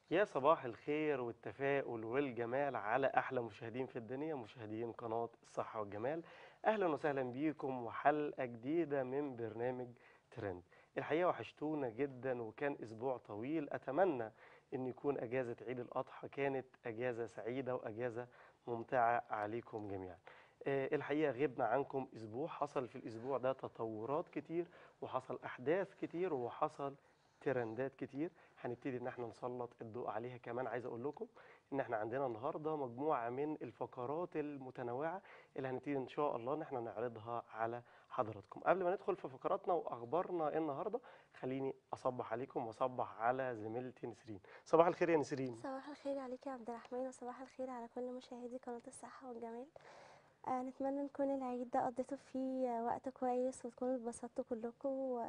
يا صباح الخير والتفاؤل والجمال على أحلى مشاهدين في الدنيا مشاهدين قناة الصحة والجمال أهلا وسهلا بيكم وحلقة جديدة من برنامج ترند الحقيقة وحشتونا جدا وكان أسبوع طويل أتمنى أن يكون أجازة عيد الأضحى كانت أجازة سعيدة وأجازة ممتعة عليكم جميعا آه، الحقيقة غبنا عنكم أسبوع حصل في الأسبوع ده تطورات كتير وحصل أحداث كتير وحصل ترندات كتير هنبتدي ان احنا نسلط الضوء عليها كمان عايز اقول لكم ان احنا عندنا النهارده مجموعه من الفقرات المتنوعه اللي هنبتدي ان شاء الله ان احنا نعرضها على حضراتكم قبل ما ندخل في فقراتنا واخبارنا النهارده خليني اصبح عليكم واصبح على زميلتي نسرين صباح الخير يا نسرين صباح الخير عليك يا عبد الرحمن وصباح الخير على كل مشاهدي قناة الصحة والجمال آه نتمنى نكون العيد ده قضيتوا فيه آه، وقت كويس وتكونوا اتبسطتوا كلكم و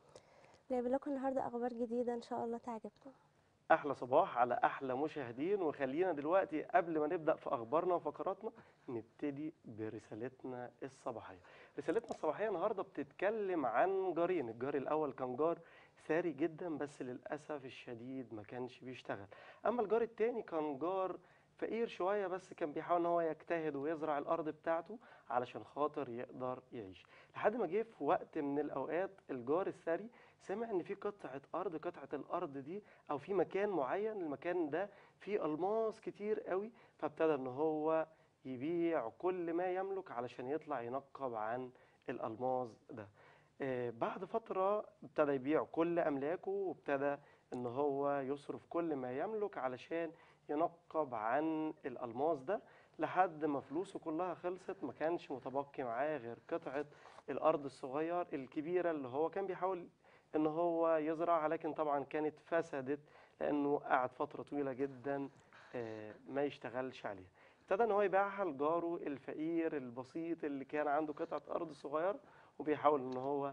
جايب لكم النهارده اخبار جديدة ان شاء الله تعجبكم احلى صباح على احلى مشاهدين وخلينا دلوقتي قبل ما نبدا في اخبارنا وفقراتنا نبتدي برسالتنا الصباحيه رسالتنا الصباحيه النهارده بتتكلم عن جارين الجار الاول كان جار ثري جدا بس للاسف الشديد ما كانش بيشتغل اما الجار التاني كان جار فقير شويه بس كان بيحاول ان هو يجتهد ويزرع الارض بتاعته علشان خاطر يقدر يعيش لحد ما جه في وقت من الاوقات الجار الثري سمع ان في قطعه ارض قطعه الارض دي او في مكان معين المكان ده فيه الماس كتير قوي فابتدى ان هو يبيع كل ما يملك علشان يطلع ينقب عن الالماس ده آه، بعد فترة ابتدى يبيع كل أملاكه وابتدى إن هو يصرف كل ما يملك علشان ينقب عن الألماس ده لحد ما فلوسه كلها خلصت ما كانش متبقي معاه غير قطعة الأرض الصغير الكبيرة اللي هو كان بيحاول إن هو يزرعها لكن طبعا كانت فسدت لأنه قعد فترة طويلة جدا آه، ما يشتغلش عليها ابتدى إن هو يبيعها لجاره الفقير البسيط اللي كان عنده قطعة أرض صغيرة وبيحاول ان هو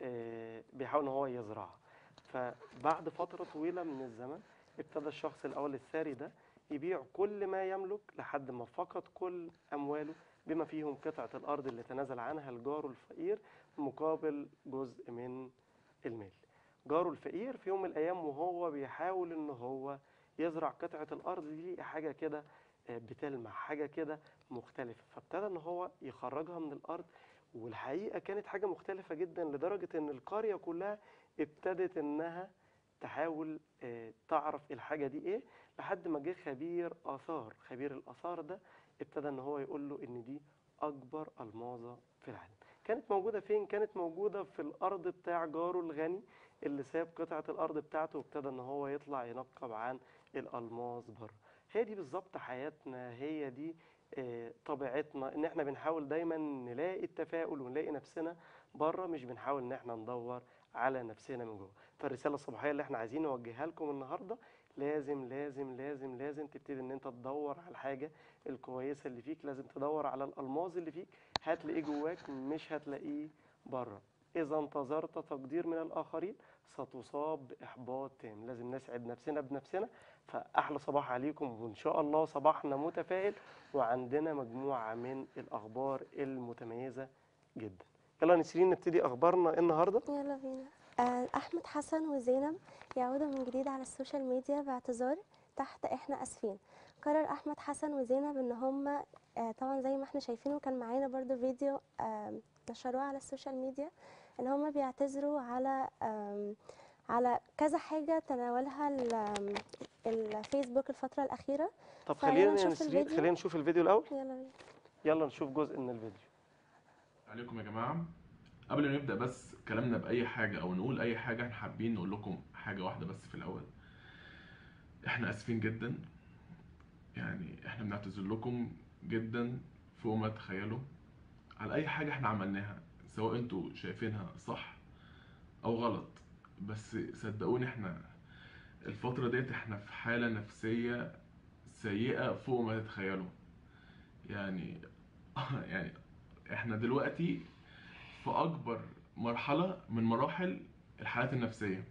آه، بيحاول ان هو يزرعها فبعد فتره طويله من الزمن ابتدى الشخص الاول الثري ده يبيع كل ما يملك لحد ما فقد كل امواله بما فيهم قطعه الارض اللي تنازل عنها لجاره الفقير مقابل جزء من المال جاره الفقير في يوم من الايام وهو بيحاول ان هو يزرع قطعه الارض دي حاجه كده آه، بتلمع حاجه كده مختلفه فابتدى ان هو يخرجها من الارض والحقيقه كانت حاجه مختلفه جدا لدرجه ان القريه كلها ابتدت انها تحاول آه، تعرف الحاجه دي ايه لحد ما جه خبير اثار خبير الاثار ده ابتدى ان هو يقول له ان دي اكبر الماظه في العالم كانت موجوده فين كانت موجوده في الارض بتاع جاره الغني اللي ساب قطعه الارض بتاعته وابتدى ان هو يطلع ينقب عن الالماس بره هي دي بالظبط حياتنا هي دي آه، طبيعتنا ان احنا بنحاول دايما نلاقي التفاؤل ونلاقي نفسنا بره مش بنحاول ان احنا ندور على نفسنا من جوه فالرساله الصباحيه اللي احنا عايزين نوجهها لكم النهارده لازم لازم لازم لازم تبتدي ان انت تدور على الحاجه الكويسه اللي فيك لازم تدور على الالماظ اللي فيك هتلاقيه جواك مش هتلاقيه بره اذا انتظرت تقدير من الاخرين ستصاب باحباط تام لازم نسعد نفسنا بنفسنا فاحلى صباح عليكم وان شاء الله صباحنا متفائل وعندنا مجموعه من الاخبار المتميزه جدا يلا نسرين نبتدي اخبارنا النهارده يلا بينا آه احمد حسن وزينب يعودوا من جديد على السوشيال ميديا باعتذار تحت احنا اسفين قرر احمد حسن وزينب ان هم آه طبعا زي ما احنا شايفينه كان معانا برضو فيديو آه نشروه على السوشيال ميديا ان هم بيعتذروا على آم، على كذا حاجه تناولها ال- آم، الفيسبوك الفتره الاخيره طب خلينا خلينا نشوف نسرين الفيديو. خلينا نشوف الفيديو الاول يلا بينا يلا نشوف جزء من الفيديو عليكم يا جماعة قبل ما نبدأ بس كلامنا بأي حاجة أو نقول أي حاجة احنا حابين نقول لكم حاجة واحدة بس في الأول احنا آسفين جدا يعني احنا بنعتذر لكم جدا فوق ما تتخيلوا على أي حاجة احنا عملناها سواء انتوا شايفينها صح أو غلط بس صدقوني احنا الفترة ديت احنا في حالة نفسية سيئة فوق ما تتخيلوا يعني يعني احنا دلوقتي في اكبر مرحله من مراحل الحالات النفسيه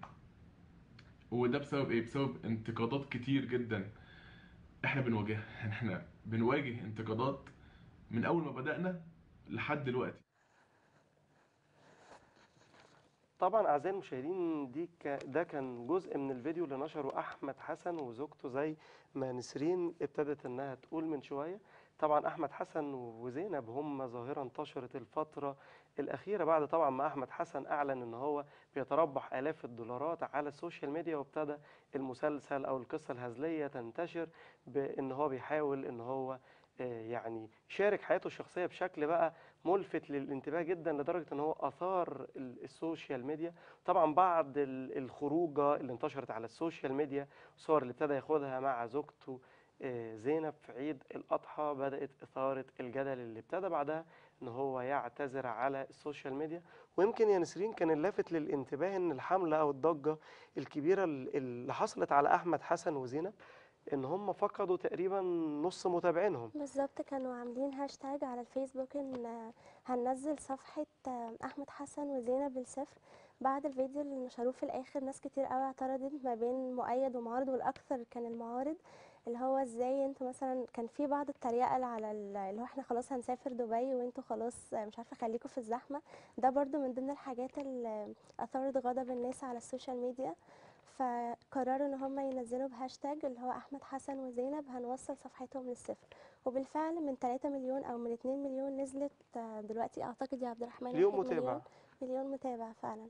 وده بسبب ايه بسبب انتقادات كتير جدا احنا بنواجهها يعني احنا بنواجه انتقادات من اول ما بدأنا لحد دلوقتي طبعا اعزائي المشاهدين دي ك... ده كان جزء من الفيديو اللي نشره احمد حسن وزوجته زي ما نسرين ابتدت انها تقول من شويه طبعا احمد حسن وزينب هم ظاهره انتشرت الفتره الاخيره بعد طبعا ما احمد حسن اعلن ان هو بيتربح الاف الدولارات على السوشيال ميديا وابتدى المسلسل او القصه الهزليه تنتشر بان هو بيحاول ان هو آه، يعني يشارك حياته الشخصيه بشكل بقى ملفت للانتباه جدا لدرجه ان هو اثار ال- السوشيال ميديا طبعا بعد ال- الخروجه اللي انتشرت على السوشيال ميديا الصور اللي ابتدى ياخدها مع زوجته آه، زينب في عيد الاضحى بدات اثاره الجدل اللي ابتدى بعدها ان هو يعتذر على السوشيال ميديا ويمكن يا نسرين كان اللافت للانتباه ان الحمله او الضجه الكبيره ال- اللي حصلت على احمد حسن وزينب ان هم فقدوا تقريبا نص متابعينهم بالظبط كانوا عاملين هاشتاج على الفيسبوك ان آه، هننزل صفحة آه، احمد حسن وزينب الصفر بعد الفيديو اللي نشروه في الاخر ناس كتير قوي اعترضت ما بين مؤيد ومعارض والاكثر كان المعارض اللي هو ازاي انتوا مثلا كان في بعض التريقة اللي على ال- اللي هو احنا خلاص هنسافر دبي وانتوا خلاص آه، مش عارفة خليكم في الزحمة ده برضو من ضمن الحاجات اللي اثارت غضب الناس على السوشيال ميديا فقرروا ان هم ينزلوا بهاشتاج اللي هو احمد حسن وزينب هنوصل صفحتهم للصفر وبالفعل من 3 مليون او من 2 مليون نزلت آه، دلوقتي اعتقد يا عبد الرحمن اليوم واحد متابع مليون مليون متابع فعلا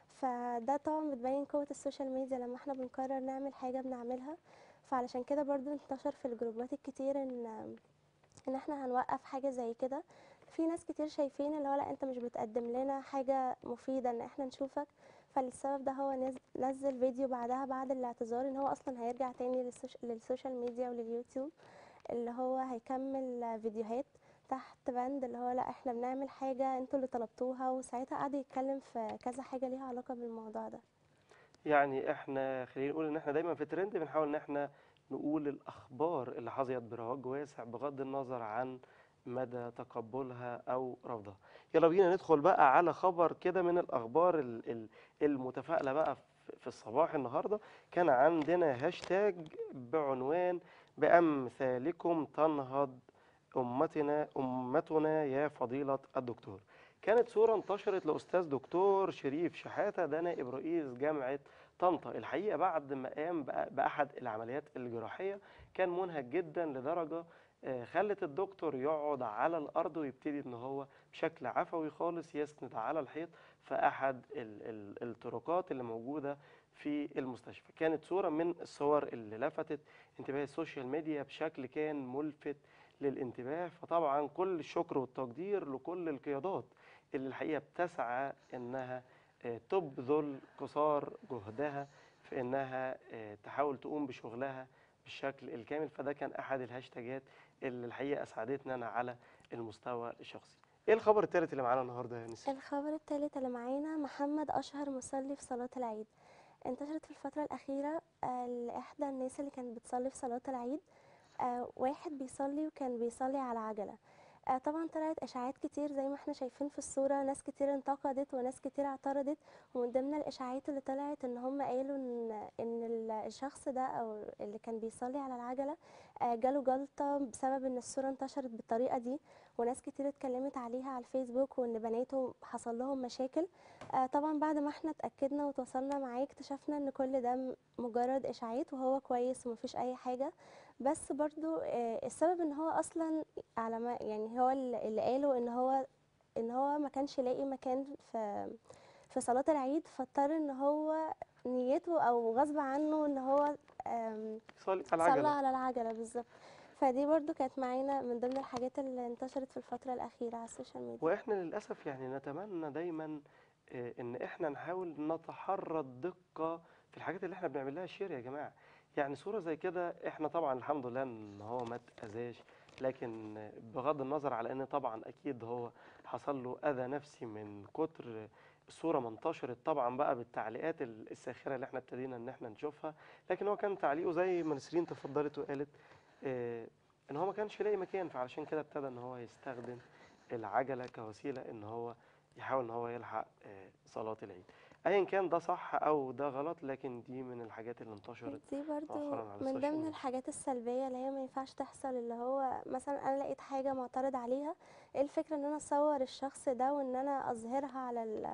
فده طبعا بتبين قوة السوشيال ميديا لما احنا بنقرر نعمل حاجة بنعملها فعلشان كده برضو انتشر في الجروبات الكتير ان ان احنا هنوقف حاجة زي كده في ناس كتير شايفين اللي هو لا انت مش بتقدم لنا حاجة مفيدة ان احنا نشوفك فالسبب ده هو نز- نزل فيديو بعدها بعد الاعتذار ان هو اصلا هيرجع تاني للسوش- للسوشيال ميديا ولليوتيوب اللي هو هيكمل فيديوهات تحت بند اللي هو لا احنا بنعمل حاجة انتوا اللي طلبتوها وساعتها قعد يتكلم في كذا حاجة ليها علاقة بالموضوع ده يعني احنا خلينا نقول ان احنا دايما في ترند بنحاول ان احنا نقول الاخبار اللي حظيت برواج واسع بغض النظر عن مدى تقبلها او رفضها يلا بينا ندخل بقى على خبر كده من الاخبار ال- ال- المتفائله بقى في- في الصباح النهارده كان عندنا هاشتاج بعنوان بامثالكم تنهض امتنا امتنا يا فضيله الدكتور كانت صورة انتشرت لأستاذ دكتور شريف شحاتة ده نائب رئيس جامعة طنطا الحقيقة بعد ما قام بأ- بأحد العمليات الجراحية كان منهك جدا لدرجة آه، خلت الدكتور يقعد على الأرض ويبتدي إن هو بشكل عفوي خالص يسند على الحيط في أحد ال- ال- الطرقات اللي موجودة في المستشفى كانت صورة من الصور اللي لفتت انتباه السوشيال ميديا بشكل كان ملفت للانتباه فطبعا كل الشكر والتقدير لكل القيادات اللي الحقيقة بتسعى إنها آه، تبذل قصار جهدها في إنها آه، تحاول تقوم بشغلها بالشكل الكامل فده كان أحد الهاشتاجات اللي الحقيقة أسعدتنا أنا على المستوى الشخصي. إيه الخبر الثالث اللي معانا النهارده يا نسي؟ الخبر الثالث اللي معانا محمد أشهر مصلي في صلاة العيد انتشرت في الفترة الأخيرة آه، لإحدى الناس اللي كانت بتصلي في صلاة العيد آه، واحد بيصلي وكان بيصلي على عجلة آه، طبعا طلعت إشاعات كتير زي ما احنا شايفين في الصورة ناس كتير انتقدت وناس كتير اعترضت ومن ضمن الإشاعات اللي طلعت إن هم قالوا إن إن ال- الشخص ده أو اللي كان بيصلي على العجلة آه، جاله جلطة بسبب إن الصورة انتشرت بالطريقة دي وناس كتير اتكلمت عليها على الفيسبوك وإن بناته حصل لهم مشاكل آه، طبعا بعد ما احنا اتأكدنا وتواصلنا معاه اكتشفنا ان كل ده م- مجرد اشاعات وهو كويس ومفيش اي حاجة بس برضو آه، السبب ان هو اصلا على ما يعني هو اللي اللي قاله ان هو ان هو ما كانش لاقي مكان في في صلاة العيد فاضطر ان هو نيته او غصب عنه ان هو آم، صلي على صلى العجلة. على العجلة بالظبط فدي برضو كانت معانا من ضمن الحاجات اللي انتشرت في الفترة الأخيرة على السوشيال ميديا واحنا للاسف يعني نتمنى دايما آه، ان احنا نحاول نتحرى الدقه في الحاجات اللي احنا بنعمل لها شير يا جماعه يعني صوره زي كده احنا طبعا الحمد لله ان هو ما اتاذاش لكن آه، بغض النظر على ان طبعا اكيد هو حصل له اذى نفسي من كتر الصوره ما انتشرت طبعا بقى بالتعليقات ال- الساخره اللي احنا ابتدينا ان احنا نشوفها لكن هو كان تعليقه زي ما نسرين تفضلت وقالت آه، ان هو ما كانش لاقي مكان فعلشان كده ابتدى ان هو يستخدم العجله كوسيله ان هو يحاول ان هو يلحق آه، صلاه العيد ايا كان ده صح او ده غلط لكن دي من الحاجات اللي انتشرت دي برضو مؤخراً على من السوشيال ضمن ميديا. الحاجات السلبية اللي هي ما ينفعش تحصل اللي هو مثلا انا لقيت حاجة معترض عليها ايه الفكرة ان انا اصور الشخص ده وان انا اظهرها على ال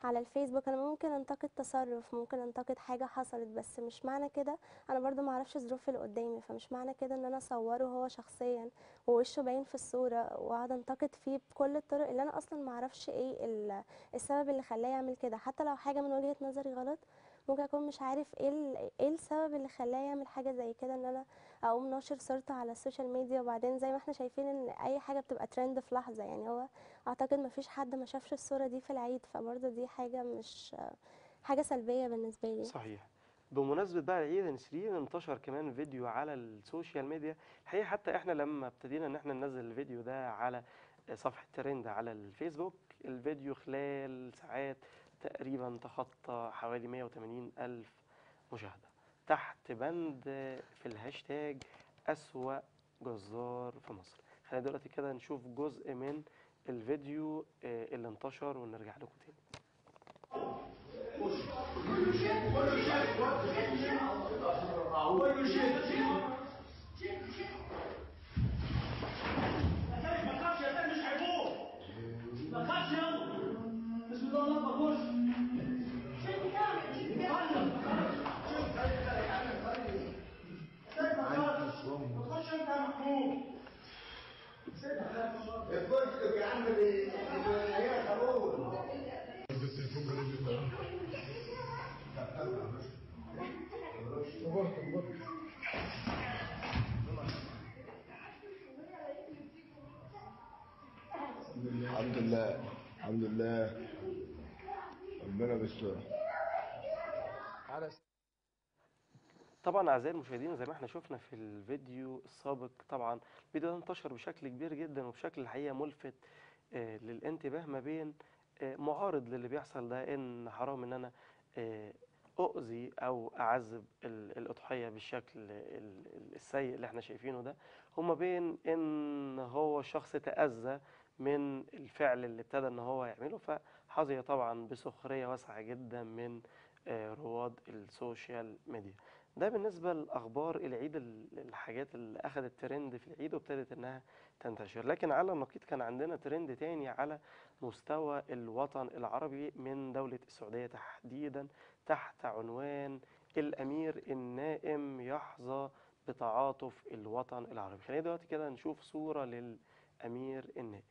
على الفيسبوك انا ممكن انتقد تصرف ممكن انتقد حاجه حصلت بس مش معنى كده انا برضو معرفش ظروف اللي قدامي فمش معنى كده ان انا اصوره هو شخصيا ووشه باين في الصوره واقعد انتقد فيه بكل الطرق اللي انا اصلا معرفش ايه ال- السبب اللي خلاه يعمل كده حتى لو حاجه من وجهه نظري غلط ممكن اكون مش عارف ايه ال- ايه السبب اللي خلاه يعمل حاجه زي كده ان انا اقوم ناشر صورته على السوشيال ميديا وبعدين زي ما احنا شايفين ان اي حاجه بتبقى ترند في لحظه يعني هو اعتقد ما فيش حد ما شافش الصوره دي في العيد فبرضه دي حاجه مش حاجه سلبيه بالنسبه لي صحيح بمناسبة بقى العيد يا نسرين انتشر كمان فيديو على السوشيال ميديا الحقيقة حتى احنا لما ابتدينا ان احنا ننزل الفيديو ده على صفحة ترند على الفيسبوك الفيديو خلال ساعات تقريبا تخطى حوالي 180 ألف مشاهدة تحت بند في الهاشتاج أسوأ جزار في مصر خلينا دلوقتي كده نشوف جزء من الفيديو آه، اللي انتشر ونرجع لكم تاني ما تخافش يا تاني مش هيموت ما تخافش يلا بسم الله الله اكبر خش انت يا محمود الكشك يا عم اللي هي خروج الحمد لله الحمد لله ربنا بيستر طبعا اعزائي المشاهدين زي ما احنا شفنا في الفيديو السابق طبعا الفيديو ده انتشر بشكل كبير جدا وبشكل الحقيقه ملفت آه، للانتباه ما بين آه، معارض للي بيحصل ده ان حرام ان انا آه، اؤذي او اعذب ال- الاضحيه بالشكل ال- ال- السيء اللي احنا شايفينه ده وما بين ان هو شخص تاذى من الفعل اللي ابتدى ان هو يعمله فحظي طبعا بسخريه واسعه جدا من آه، رواد السوشيال ميديا ده بالنسبة لأخبار العيد ال- الحاجات اللي أخدت ترند في العيد وابتدت إنها تنتشر لكن على النقيض كان عندنا ترند تاني على مستوى الوطن العربي من دولة السعودية تحديدا تحت عنوان الأمير النائم يحظى بتعاطف الوطن العربي خلينا دلوقتي كده نشوف صورة للأمير النائم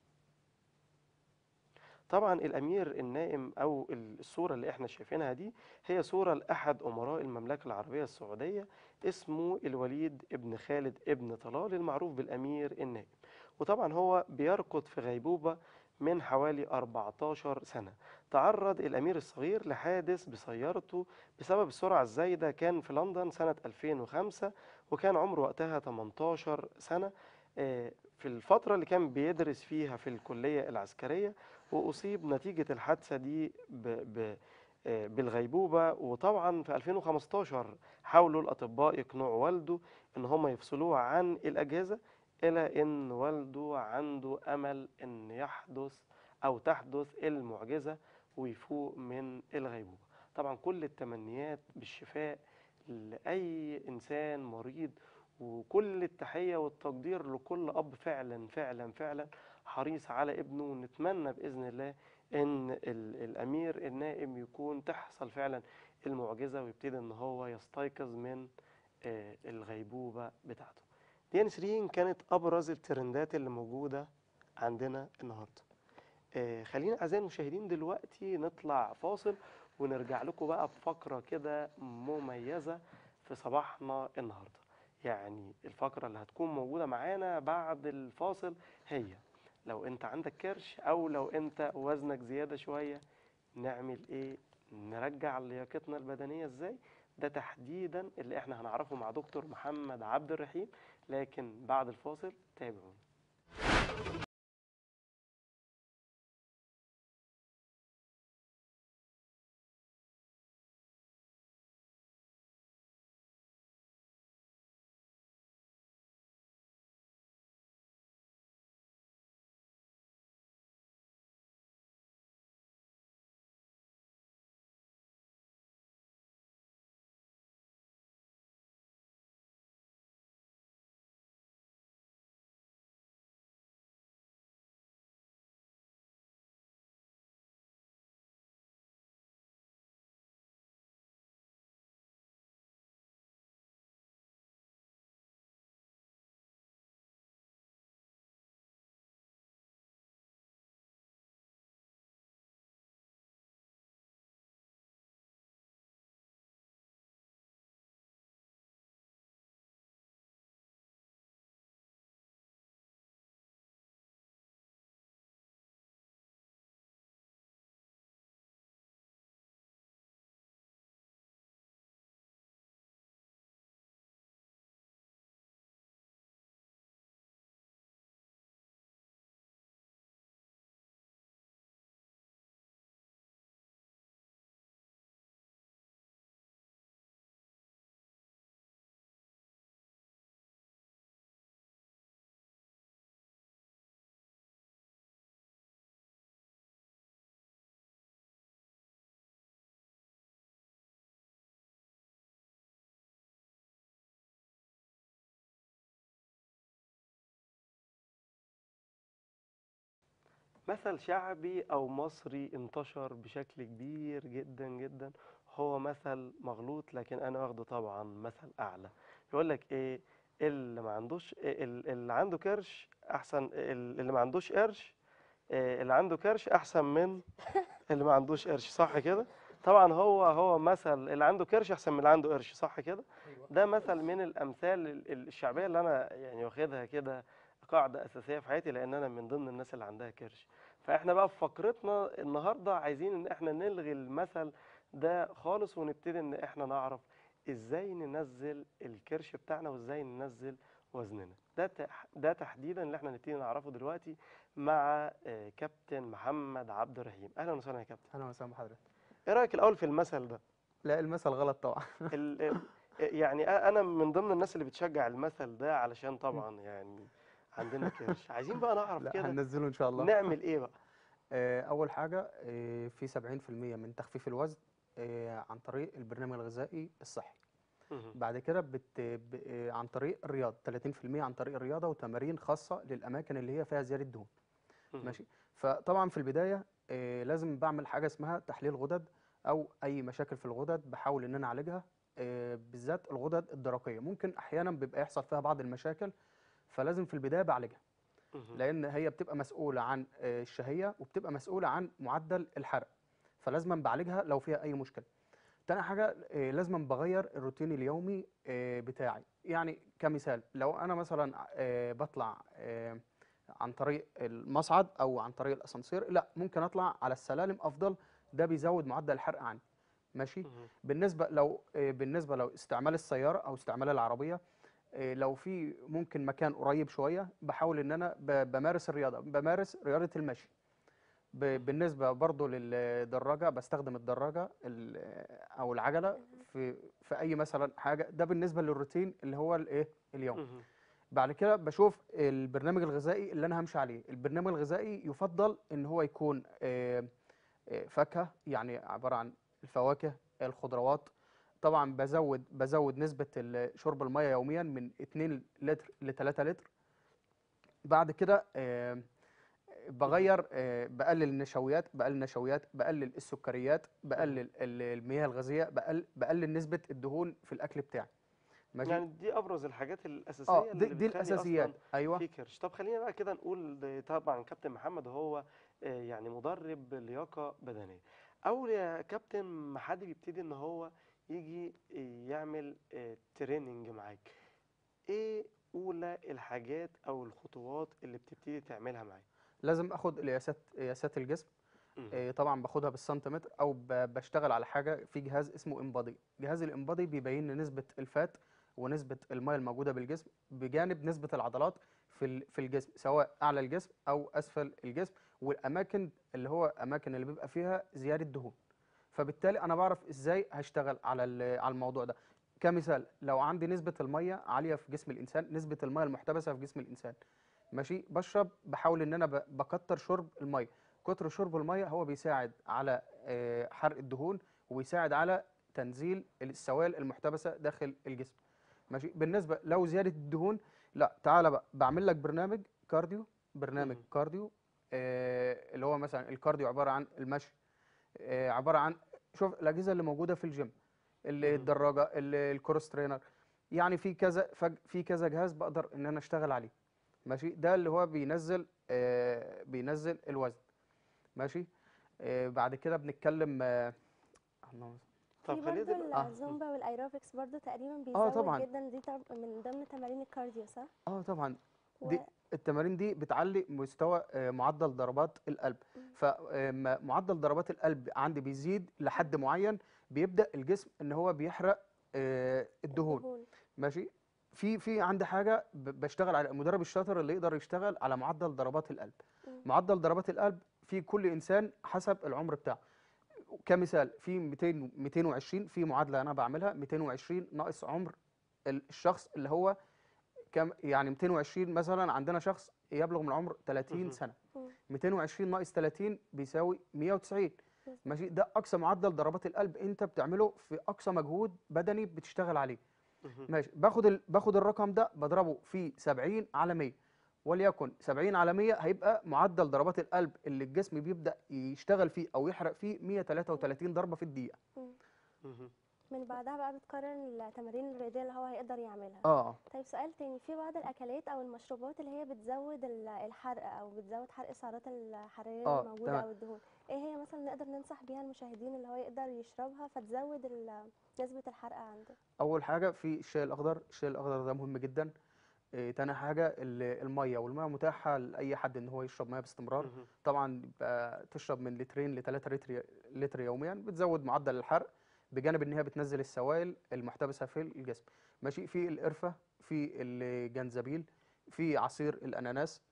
طبعا الأمير النائم أو الصورة اللي احنا شايفينها دي هي صورة لأحد أمراء المملكة العربية السعودية اسمه الوليد ابن خالد ابن طلال المعروف بالأمير النائم وطبعا هو بيرقد في غيبوبة من حوالي 14 سنة تعرض الأمير الصغير لحادث بسيارته بسبب السرعة الزايدة كان في لندن سنة 2005 وكان عمره وقتها 18 سنة آه، في الفترة اللي كان بيدرس فيها في الكلية العسكرية وأصيب نتيجة الحادثة دي ب... ب... آه، بالغيبوبة وطبعا في 2015 حاولوا الأطباء يقنعوا والده إن هم يفصلوه عن الأجهزة إلى إن والده عنده أمل إن يحدث أو تحدث المعجزة ويفوق من الغيبوبة طبعا كل التمنيات بالشفاء لأي إنسان مريض وكل التحية والتقدير لكل أب فعلا فعلا فعلا حريص على ابنه ونتمنى بإذن الله ان ال- الامير النائم يكون تحصل فعلا المعجزه ويبتدي ان هو يستيقظ من آه، الغيبوبه بتاعته دي يا نسرين كانت ابرز الترندات اللي موجوده عندنا النهارده آه، خلينا اعزائي المشاهدين دلوقتي نطلع فاصل ونرجع لكم بقى بفقره كده مميزه في صباحنا النهارده يعني الفقره اللي هتكون موجوده معانا بعد الفاصل هي لو انت عندك كرش او لو انت وزنك زياده شويه نعمل ايه نرجع لياقتنا البدنيه ازاي ده تحديدا اللي احنا هنعرفه مع دكتور محمد عبد الرحيم لكن بعد الفاصل تابعونا مثل شعبي او مصري انتشر بشكل كبير جدا جدا هو مثل مغلوط لكن انا واخده طبعا مثل اعلى يقول لك ايه اللي ما عندوش ال- اللي عنده كرش احسن ال- اللي ما عندوش قرش إيه، اللي عنده كرش احسن من اللي ما عندوش قرش صح كده طبعا هو هو مثل اللي عنده كرش احسن من اللي عنده قرش صح كده ده مثل من الامثال ال- ال- الشعبيه اللي انا يعني واخدها كده قاعده اساسيه في حياتي لان انا من ضمن الناس اللي عندها كرش فاحنا بقى في فقرتنا النهارده عايزين ان احنا نلغي المثل ده خالص ونبتدي ان احنا نعرف ازاي ننزل الكرش بتاعنا وازاي ننزل وزننا ده تح- ده تحديدا اللي احنا نبتدي نعرفه دلوقتي مع آه، كابتن محمد عبد الرحيم اهلا وسهلا يا كابتن اهلا وسهلا بحضرتك ايه رايك الاول في المثل ده لا المثل غلط طبعا ال- ال- يعني أ- انا من ضمن الناس اللي بتشجع المثل ده علشان طبعا يعني عندنا كرش عايزين بقى نعرف لا كده هننزله ان شاء الله نعمل ايه بقى آه، اول حاجه آه، في 70% من تخفيف الوزن آه، عن طريق البرنامج الغذائي الصحي مهم. بعد كده بت... ب... آه، عن طريق الرياضه 30% عن طريق الرياضه وتمارين خاصه للاماكن اللي هي فيها زياده دهون مهم. ماشي فطبعا في البدايه آه، لازم بعمل حاجه اسمها تحليل غدد او اي مشاكل في الغدد بحاول ان انا اعالجها آه، بالذات الغدد الدرقيه ممكن احيانا بيبقى يحصل فيها بعض المشاكل فلازم في البدايه بعالجها مهم. لان هي بتبقى مسؤوله عن آه، الشهيه وبتبقى مسؤوله عن معدل الحرق فلازم بعالجها لو فيها اي مشكله تاني حاجه آه، لازم بغير الروتين اليومي آه، بتاعي يعني كمثال لو انا مثلا آه، بطلع آه، عن طريق المصعد او عن طريق الاسانسير لا ممكن اطلع على السلالم افضل ده بيزود معدل الحرق عندي ماشي مهم. بالنسبه لو آه، بالنسبه لو استعمال السياره او استعمال العربيه آه، لو في ممكن مكان قريب شويه بحاول ان انا ب- بمارس الرياضه بمارس رياضه المشي ب- بالنسبه برضو للدراجه بستخدم الدراجه ال- او العجله في في اي مثلا حاجه ده بالنسبه للروتين اللي هو الايه اليوم مهم. بعد كده بشوف البرنامج الغذائي اللي انا همشي عليه البرنامج الغذائي يفضل ان هو يكون آه، آه، فاكهه يعني عباره عن الفواكه الخضروات طبعا بزود بزود نسبه ال- شرب الميه يوميا من 2 لتر ل 3 لتر بعد كده آه، بغير آه، بقلل النشويات بقلل النشويات بقلل السكريات بقلل ال- المياه الغازيه بقلل بقلل نسبه الدهون في الاكل بتاعي ماشي يعني دي ابرز الحاجات الاساسيه اه اللي دي, دي بتخلي الاساسيات أصلاً ايوه في كرش طب خلينا بقى كده نقول ده طبعا كابتن محمد هو آه، يعني مدرب لياقه بدنيه اول يا كابتن ما حد بيبتدي ان هو يجي يعمل آه، تريننج معاك ايه اولى الحاجات او الخطوات اللي بتبتدي تعملها معاك لازم اخد قياسات قياسات الجسم مهم. آه، طبعا باخدها بالسنتيمتر او ب- بشتغل على حاجه في جهاز اسمه امبادي جهاز الامبادي بيبين لي نسبه الفات ونسبه الميه الموجوده بالجسم بجانب نسبه العضلات في ال- في الجسم سواء اعلى الجسم او اسفل الجسم والاماكن اللي هو اماكن اللي بيبقى فيها زياده دهون فبالتالي انا بعرف ازاي هشتغل على ال- على الموضوع ده كمثال لو عندي نسبه الميه عاليه في جسم الانسان نسبه الميه المحتبسه في جسم الانسان ماشي بشرب بحاول ان انا ب- بكتر شرب الميه كتر شرب الميه هو بيساعد على آه، حرق الدهون وبيساعد على تنزيل السوائل المحتبسه داخل الجسم ماشي بالنسبه لو زياده الدهون لا تعالى بقى بعمل لك برنامج كارديو برنامج مم. كارديو آه، اللي هو مثلا الكارديو عباره عن المشي آه، عباره عن شوف الاجهزه اللي موجوده في الجيم ال- مم. الدراجه ال- الكروس ترينر يعني في كذا فج- في كذا جهاز بقدر ان انا اشتغل عليه ماشي ده اللي هو بينزل آه، بينزل الوزن ماشي آه، بعد كده بنتكلم آه، اللهم صل- طب في خلينا برضه دل- آه. الزومبا والايروبكس برضه تقريبا بيزود طبعاً. جدا دي طب- من ضمن تمارين الكارديو صح؟ اه طبعا و- دي التمارين دي بتعلي مستوى آه، معدل ضربات القلب فمعدل ضربات القلب عندي بيزيد لحد معين بيبدأ الجسم ان هو بيحرق آه، الدهون ماشي في في عندي حاجه ب- بشتغل على المدرب الشاطر اللي يقدر يشتغل على معدل ضربات القلب مم. معدل ضربات القلب في كل انسان حسب العمر بتاعه كمثال في 200 220 في معادله انا بعملها 220 ناقص عمر ال- الشخص اللي هو كم يعني 220 مثلا عندنا شخص يبلغ من العمر 30 مهم. سنه مم. 220 ناقص 30 بيساوي 190 بالظبط. ماشي ده اقصى معدل ضربات القلب انت بتعمله في اقصى مجهود بدني بتشتغل عليه مهم. ماشي باخد ال... باخد الرقم ده بضربه في 70 على 100 وليكن 70 على 100 هيبقى معدل ضربات القلب اللي الجسم بيبدا يشتغل فيه او يحرق فيه 133 ضربه في الدقيقه مهم. من بعدها بقى بتقرر التمارين الرياضيه اللي هو هيقدر يعملها اه طيب سؤال تاني في بعض الاكلات او المشروبات اللي هي بتزود ال- الحرق او بتزود حرق السعرات الحراريه آه، اللي موجوده تمام. او الدهون ايه هي مثلا نقدر ننصح بيها المشاهدين اللي هو يقدر يشربها فتزود ال- نسبه الحرق عنده اول حاجه في الشاي الاخضر الشاي الاخضر ده مهم جدا إيه تاني حاجه ال- الميه والميه متاحه لاي حد ان هو يشرب ميه باستمرار مهم. طبعا يبقى تشرب من لترين لثلاثة لتر لتر يوميا بتزود معدل الحرق بجانب ان هي بتنزل السوائل المحتبسه في الجسم ماشي في القرفه في الجنزبيل في عصير الاناناس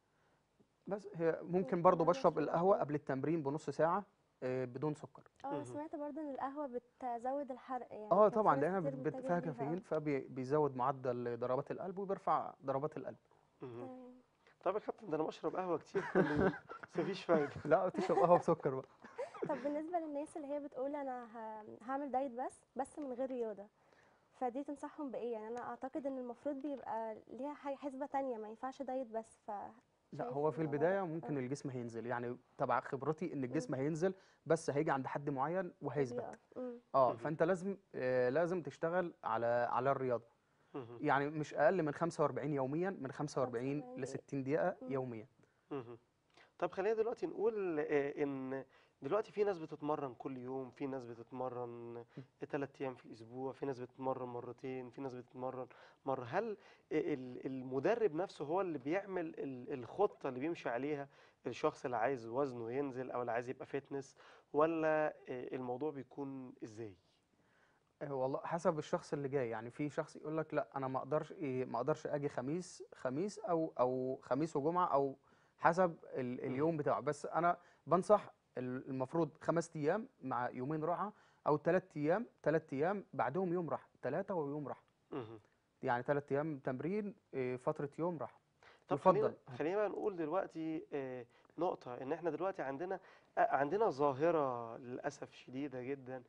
بس هي ممكن برضو كلها بشرب مشروبات القهوه يعني. قبل التمرين بنص ساعه آه، بدون سكر اه مهم. سمعت برضو ان القهوه بتزود الحرق يعني اه كان في طبعا ناس لانها كتير بت- بت- بتتجه فيها ليها، آه. كافيين فبيزود معدل ضربات القلب وبيرفع ضربات القلب مهم. تمام. طب يا كابتن ده انا بشرب قهوه كتير كل يوم بس مفيش فايده لا تشرب قهوه بسكر بقى طب بالنسبه للناس اللي هي بتقول انا ه- هعمل دايت بس بس من غير رياضه فدي تنصحهم بايه يعني انا اعتقد ان المفروض بيبقى ليها حاجه حسبه تانية ما ينفعش دايت بس ف لا شايف هو في الموضوع البدايه ده؟ ممكن آه. الجسم هينزل يعني تبع خبرتي ان الجسم هينزل بس هيجي عند حد معين وهيثبت بيقف. مم. اه مهم. فانت لازم آه لازم تشتغل على على الرياضه مهم. يعني مش اقل من 45 يوميا من 45 45 ل 60 دقيقه مم. يوميا مهم. طب خلينا دلوقتي نقول آه، ان دلوقتي في ناس بتتمرن كل يوم في ناس بتتمرن ثلاث ايام في الاسبوع في ناس بتتمرن مرتين في ناس بتتمرن مره هل ال- المدرب نفسه هو اللي بيعمل ال- الخطه اللي بيمشي عليها الشخص اللي عايز وزنه ينزل او اللي عايز يبقى فيتنس ولا آه، الموضوع بيكون ازاي آه، والله حسب الشخص اللي جاي يعني في شخص يقول لك لا انا ما اقدرش إيه ما اقدرش اجي خميس خميس او او خميس وجمعه او حسب ال اليوم بتاعه بس انا بنصح ال- المفروض خمس ايام مع يومين راحه او ثلاث ايام ثلاث ايام بعدهم يوم راحه ثلاثه ويوم راحه مهم. يعني ثلاث ايام تمرين إيه، فتره يوم راحه طب خلينا يفضل خلينا بقى نقول دلوقتي آه، نقطة إن إحنا دلوقتي عندنا آه، عندنا ظاهرة للأسف شديدة جدا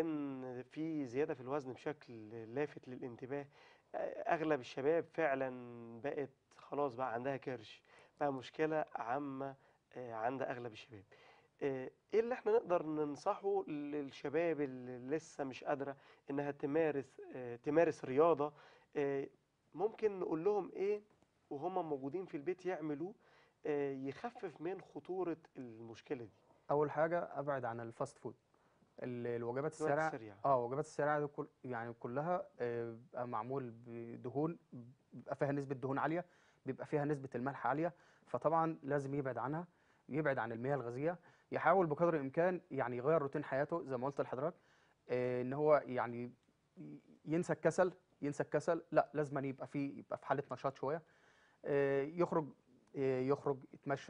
إن في زيادة في الوزن بشكل لافت للانتباه آه، أغلب الشباب فعلا بقت خلاص بقى عندها كرش بقى مشكلة عامة آه، عند أغلب الشباب آه، إيه اللي إحنا نقدر ننصحه للشباب اللي لسه مش قادرة إنها تمارس آه، تمارس رياضة آه، ممكن نقول لهم إيه وهم موجودين في البيت يعملوه آه، يخفف من خطورة المشكلة دي اول حاجه ابعد عن الفاست فود ال- الوجبات الوجبات السريعه السريعة. اه الوجبات السريعه دي كل يعني كلها آه، بيبقى معمول بدهون بيبقى فيها نسبه دهون عاليه بيبقى فيها نسبه الملح عاليه فطبعا لازم يبعد عنها يبعد عن المياه الغازيه يحاول بقدر الامكان يعني يغير روتين حياته زي ما قلت لحضرتك آه، ان هو يعني ي- ينسى الكسل ينسى الكسل لا لازم يبقى في يبقى في حاله نشاط شويه آه، يخرج آه، يخرج يتمشى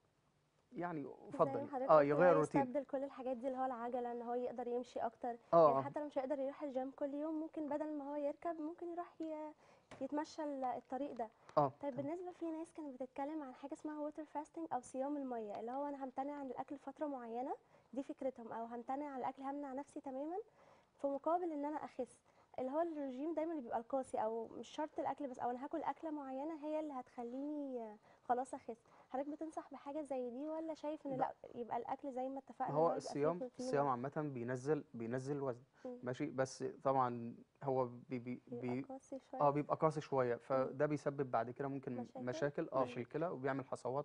يعني زي يفضل ما حضرتك اه قلت يغير بقى روتين يستبدل كل الحاجات دي اللي هو العجله ان هو يقدر يمشي اكتر يعني اه حتى لو مش هيقدر يروح الجيم كل يوم ممكن بدل ما هو يركب ممكن يروح ي- يتمشى ال- الطريق ده اه طيب بالنسبه في ناس كانت بتتكلم عن حاجه اسمها ووتر فاستنج او صيام الميه اللي هو انا همتنع عن الاكل فتره معينه دي فكرتهم او همتنع عن الاكل همنع نفسي تماما في مقابل ان انا اخس اللي هو الرجيم دايما اللي بيبقى القاسي او مش شرط الاكل بس او انا هاكل اكله معينه هي اللي هتخليني آه، خلاص اخس حضرتك بتنصح بحاجه زي دي ولا شايف ان لا. لا يبقى الاكل زي ما اتفقنا إن هو يبقى فيه الصيام بروتين الصيام و- عامة بينزل بينزل الوزن مم. ماشي بس طبعا هو بي بي بيبقى بي قاسي شويه اه بيبقى قاسي شوية فده بيسبب بعد كده ممكن مشاكل؟ مشاكل اه مم. في الكلى وبيعمل حصوات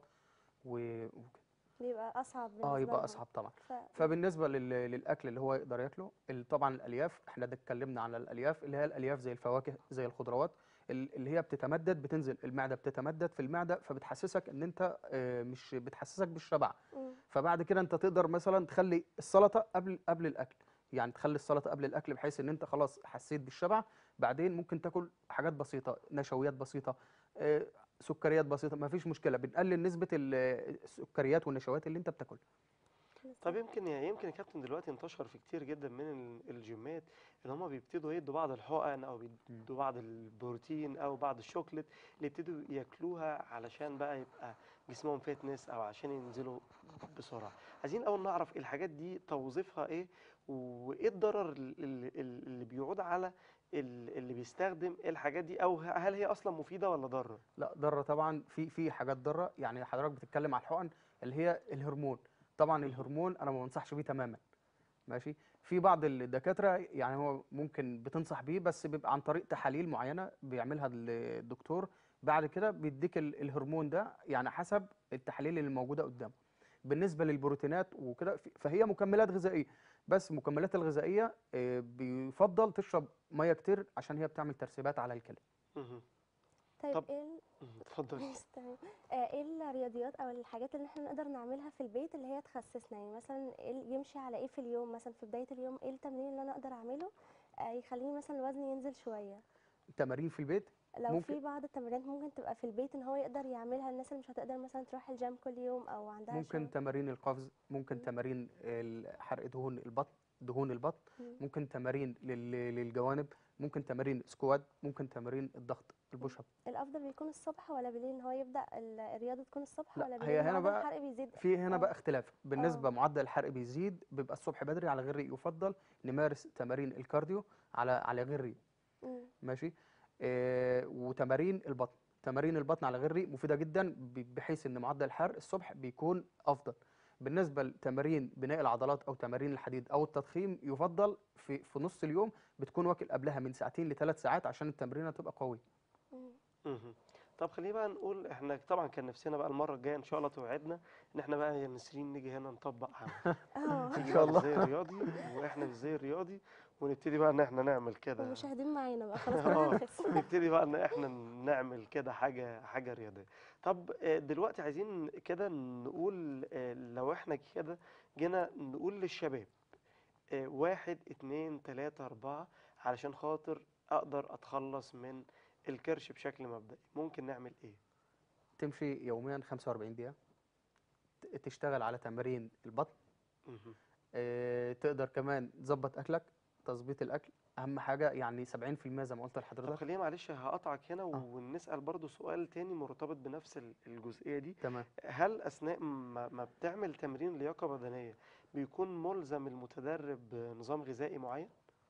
و وكده. بيبقى اصعب بالنسبه اه يبقى لهم. اصعب طبعا ف... فبالنسبة لل... للأكل اللي هو يقدر ياكله ال- طبعا الألياف احنا ده اتكلمنا عن الألياف اللي هي الألياف زي الفواكه زي الخضروات ال- اللي هي بتتمدد بتنزل المعدة بتتمدد في المعدة فبتحسسك ان انت آه، مش بتحسسك بالشبع مم. فبعد كده انت تقدر مثلا تخلي السلطه قبل قبل الاكل يعني تخلي السلطه قبل الاكل بحيث ان انت خلاص حسيت بالشبع بعدين ممكن تاكل حاجات بسيطه نشويات بسيطه آه، سكريات بسيطه ما فيش مشكله بنقلل نسبه ال- السكريات والنشويات اللي انت بتاكلها طب يمكن يمكن يا كابتن دلوقتي انتشر في كتير جدا من ال- الجيمات ان هم بيبتدوا يدوا بعض الحقن او بيدوا بعض البروتين او بعض الشوكليت اللي يبتدوا ياكلوها علشان بقى يبقى جسمهم فيتنس او عشان ينزلوا بسرعه عايزين الاول نعرف الحاجات دي توظيفها ايه وايه الضرر ال- ال- ال- اللي بيعود على ال- اللي بيستخدم الحاجات دي او ه- هل هي اصلا مفيده ولا ضاره لا ضاره طبعا في في حاجات ضاره يعني حضرتك بتتكلم على الحقن اللي هي الهرمون طبعا الهرمون انا ما بنصحش بيه تماما ماشي في بعض الدكاتره يعني هو ممكن بتنصح بيه بس بيبقى عن طريق تحاليل معينه بيعملها الدكتور بعد كده بيديك ال- الهرمون ده يعني حسب التحاليل اللي موجوده قدامه بالنسبه للبروتينات وكده في- فهي مكملات غذائيه بس المكملات الغذائيه آه، بيفضل تشرب ميه كتير عشان هي بتعمل ترسيبات على الكلى مهم. طيب طب- ايه ال- مهم. اتفضل ماشي تمام آه، ايه الرياضيات او الحاجات اللي احنا نقدر نعملها في البيت اللي هي تخسسنا يعني مثلا إيه ال- يمشي على ايه في اليوم مثلا في بداية اليوم ايه التمرين اللي انا اقدر اعمله آه، يخليني مثلا الوزن ينزل شوية تمارين في البيت لو ممكن- في بعض التمرينات ممكن تبقى في البيت ان هو يقدر يعملها الناس اللي مش هتقدر مثلا تروح الجيم كل يوم او عندها ممكن شغل. تمارين القفز ممكن مم. تمارين ال- حرق دهون البطن دهون البطن مم. ممكن تمارين لل- للجوانب ممكن تمارين سكواد ممكن تمارين الضغط البوش اب الافضل بيكون الصبح ولا بالليل ان هو يبدا ال- الرياضه تكون الصبح لا، ولا هي بالليل هنا معدل بقى الحرق بيزيد في هنا آه. بقى اختلاف بالنسبه آه. معدل الحرق بيزيد بيبقى الصبح بدري على غير ريق يفضل نمارس تمارين الكارديو على على غير ريق مم. ماشي آه وتمارين البطن تمارين البطن على غير ريق مفيده جدا ب- بحيث ان معدل الحرق الصبح بيكون افضل بالنسبه لتمارين بناء العضلات او تمارين الحديد او التضخيم يفضل في في نص اليوم بتكون واكل قبلها من ساعتين لثلاث ساعات عشان التمرينه تبقى قويه مم. مهم. طب خلينا بقى نقول احنا طبعا كان نفسنا بقى المره الجايه ان شاء الله توعدنا ان احنا بقى يا نسرين نيجي هنا نطبق عمل اه تيجي شاء بقى الله. زي الرياضي واحنا زي الرياضي ونبتدي بقى ان احنا نعمل كده والمشاهدين معانا بقى خلاص آه، كلنا نخس نبتدي بقى ان احنا نعمل كده حاجه حاجه رياضيه طب آه، دلوقتي عايزين كده نقول آه، لو احنا كده جينا نقول للشباب آه، واحد اتنين تلاتة أربعة علشان خاطر أقدر أتخلص من الكرش بشكل مبدئي ممكن نعمل إيه؟ تمشي يوميا 45 دقيقه ت- تشتغل على تمارين البطن مهم. آه، تقدر كمان تظبط اكلك تظبيط الاكل اهم حاجه يعني 70% زي ما قلت طب لحضرتك خلينا معلش هقطعك هنا ونسأل برضو سؤال تاني مرتبط بنفس ال- الجزئية دي تمام هل أثناء ما ما بتعمل تمرين لياقة بدنية بيكون ملزم المتدرب بنظام غذائي معين؟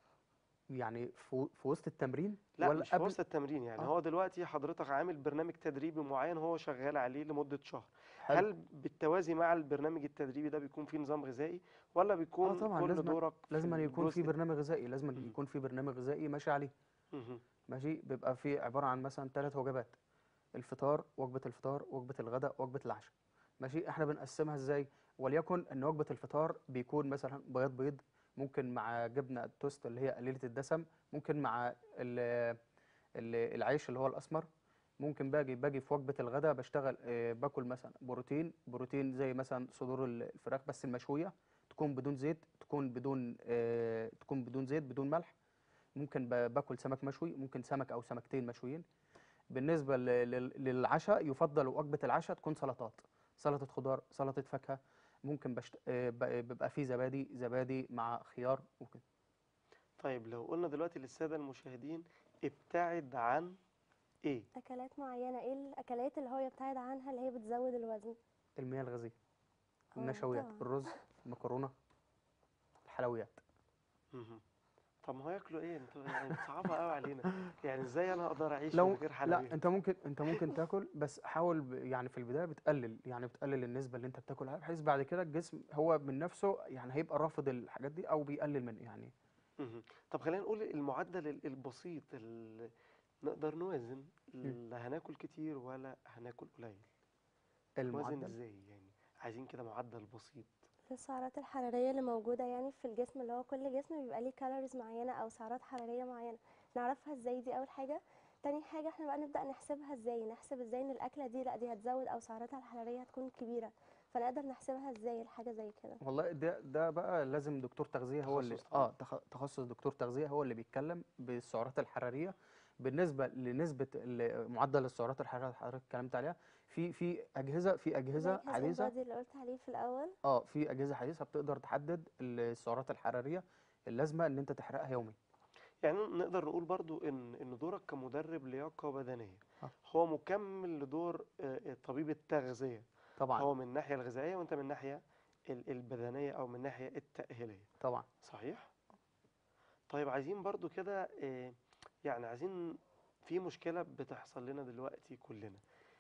يعني في في وسط التمرين لا ولا مش في قبل وسط التمرين يعني آه. هو دلوقتي حضرتك عامل برنامج تدريبي معين هو شغال عليه لمدة شهر حلو. هل بالتوازي مع البرنامج التدريبي ده بيكون فيه نظام غذائي ولا بيكون طبعاً، كل لازم- دورك في لازم أن يكون في الجزء- برنامج غذائي لازم أن مم. يكون في برنامج غذائي ماشي عليه مهم. ماشي بيبقى في عباره عن مثلا ثلاث وجبات الفطار وجبه الفطار وجبه الغداء وجبه العشاء ماشي احنا بنقسمها ازاي وليكن ان وجبه الفطار بيكون مثلا بياض بيض ممكن مع جبنه توست اللي هي قليله الدسم ممكن مع ال- ال- العيش اللي هو الاسمر ممكن باجي باجي في وجبه الغداء بشتغل آه، باكل مثلا بروتين بروتين زي مثلا صدور ال- الفراخ بس المشويه تكون بدون زيت تكون بدون آه، تكون بدون زيت بدون ملح ممكن ب- باكل سمك مشوي ممكن سمك او سمكتين مشويين بالنسبه ل- لل- للعشاء يفضل وجبه العشاء تكون سلطات سلطه خضار سلطه فاكهه ممكن بشت... آه، ب- بيبقى فيه زبادي زبادي مع خيار وكده طيب لو قلنا دلوقتي للسادة المشاهدين ابتعد عن ايه؟ اكلات معينه ايه الاكلات اللي هو يبتعد عنها اللي هي بتزود الوزن المياه الغازيه آه، النشويات طبعاً. الرز المكرونه الحلويات مهم. طب ما هو ياكلوا ايه؟ انتوا يعني صعبة قوي علينا يعني ازاي انا اقدر اعيش لو من غير لا حلويات؟ انت ممكن انت ممكن تاكل بس حاول ب- يعني في البدايه بتقلل يعني بتقلل النسبه اللي انت بتاكلها بحيث بعد كده الجسم هو من نفسه يعني هيبقى رافض الحاجات دي او بيقلل من يعني مهم. طب خلينا نقول المعدل ال- البسيط اللي نقدر نوازن لا هناكل كتير ولا هناكل قليل نوازن المعدل ازاي يعني عايزين كده معدل بسيط السعرات الحراريه اللي موجوده يعني في الجسم اللي هو كل جسم بيبقى ليه كالوريز معينه او سعرات حراريه معينه نعرفها ازاي دي اول حاجه تاني حاجه احنا بقى نبدا نحسبها ازاي نحسب ازاي ان الاكله دي لا دي هتزود او سعراتها الحراريه هتكون كبيره فنقدر نحسبها ازاي الحاجه زي كده والله ده ده بقى لازم دكتور تغذيه هو اللي تخصص طبعاً. اه تخ- تخصص دكتور تغذيه هو اللي بيتكلم بالسعرات الحراريه بالنسبه لنسبه ال- معدل السعرات الحراريه اللي حضرتك اتكلمت عليها في في اجهزه في زي اجهزه جهاز حديثه البادي اللي قلت عليه في الاول اه في اجهزه حديثه بتقدر تحدد السعرات الحراريه اللازمه ان انت تحرقها يومي يعني نقدر نقول برضو ان ان دورك كمدرب لياقة بدنية آه. هو مكمل لدور آه، طبيب التغذية طبعا هو من الناحية الغذائية وانت من الناحية ال- البدنية او من الناحية التأهيلية طبعا صحيح؟ طيب عايزين برضو كده آه، يعني عايزين في مشكلة بتحصل لنا دلوقتي كلنا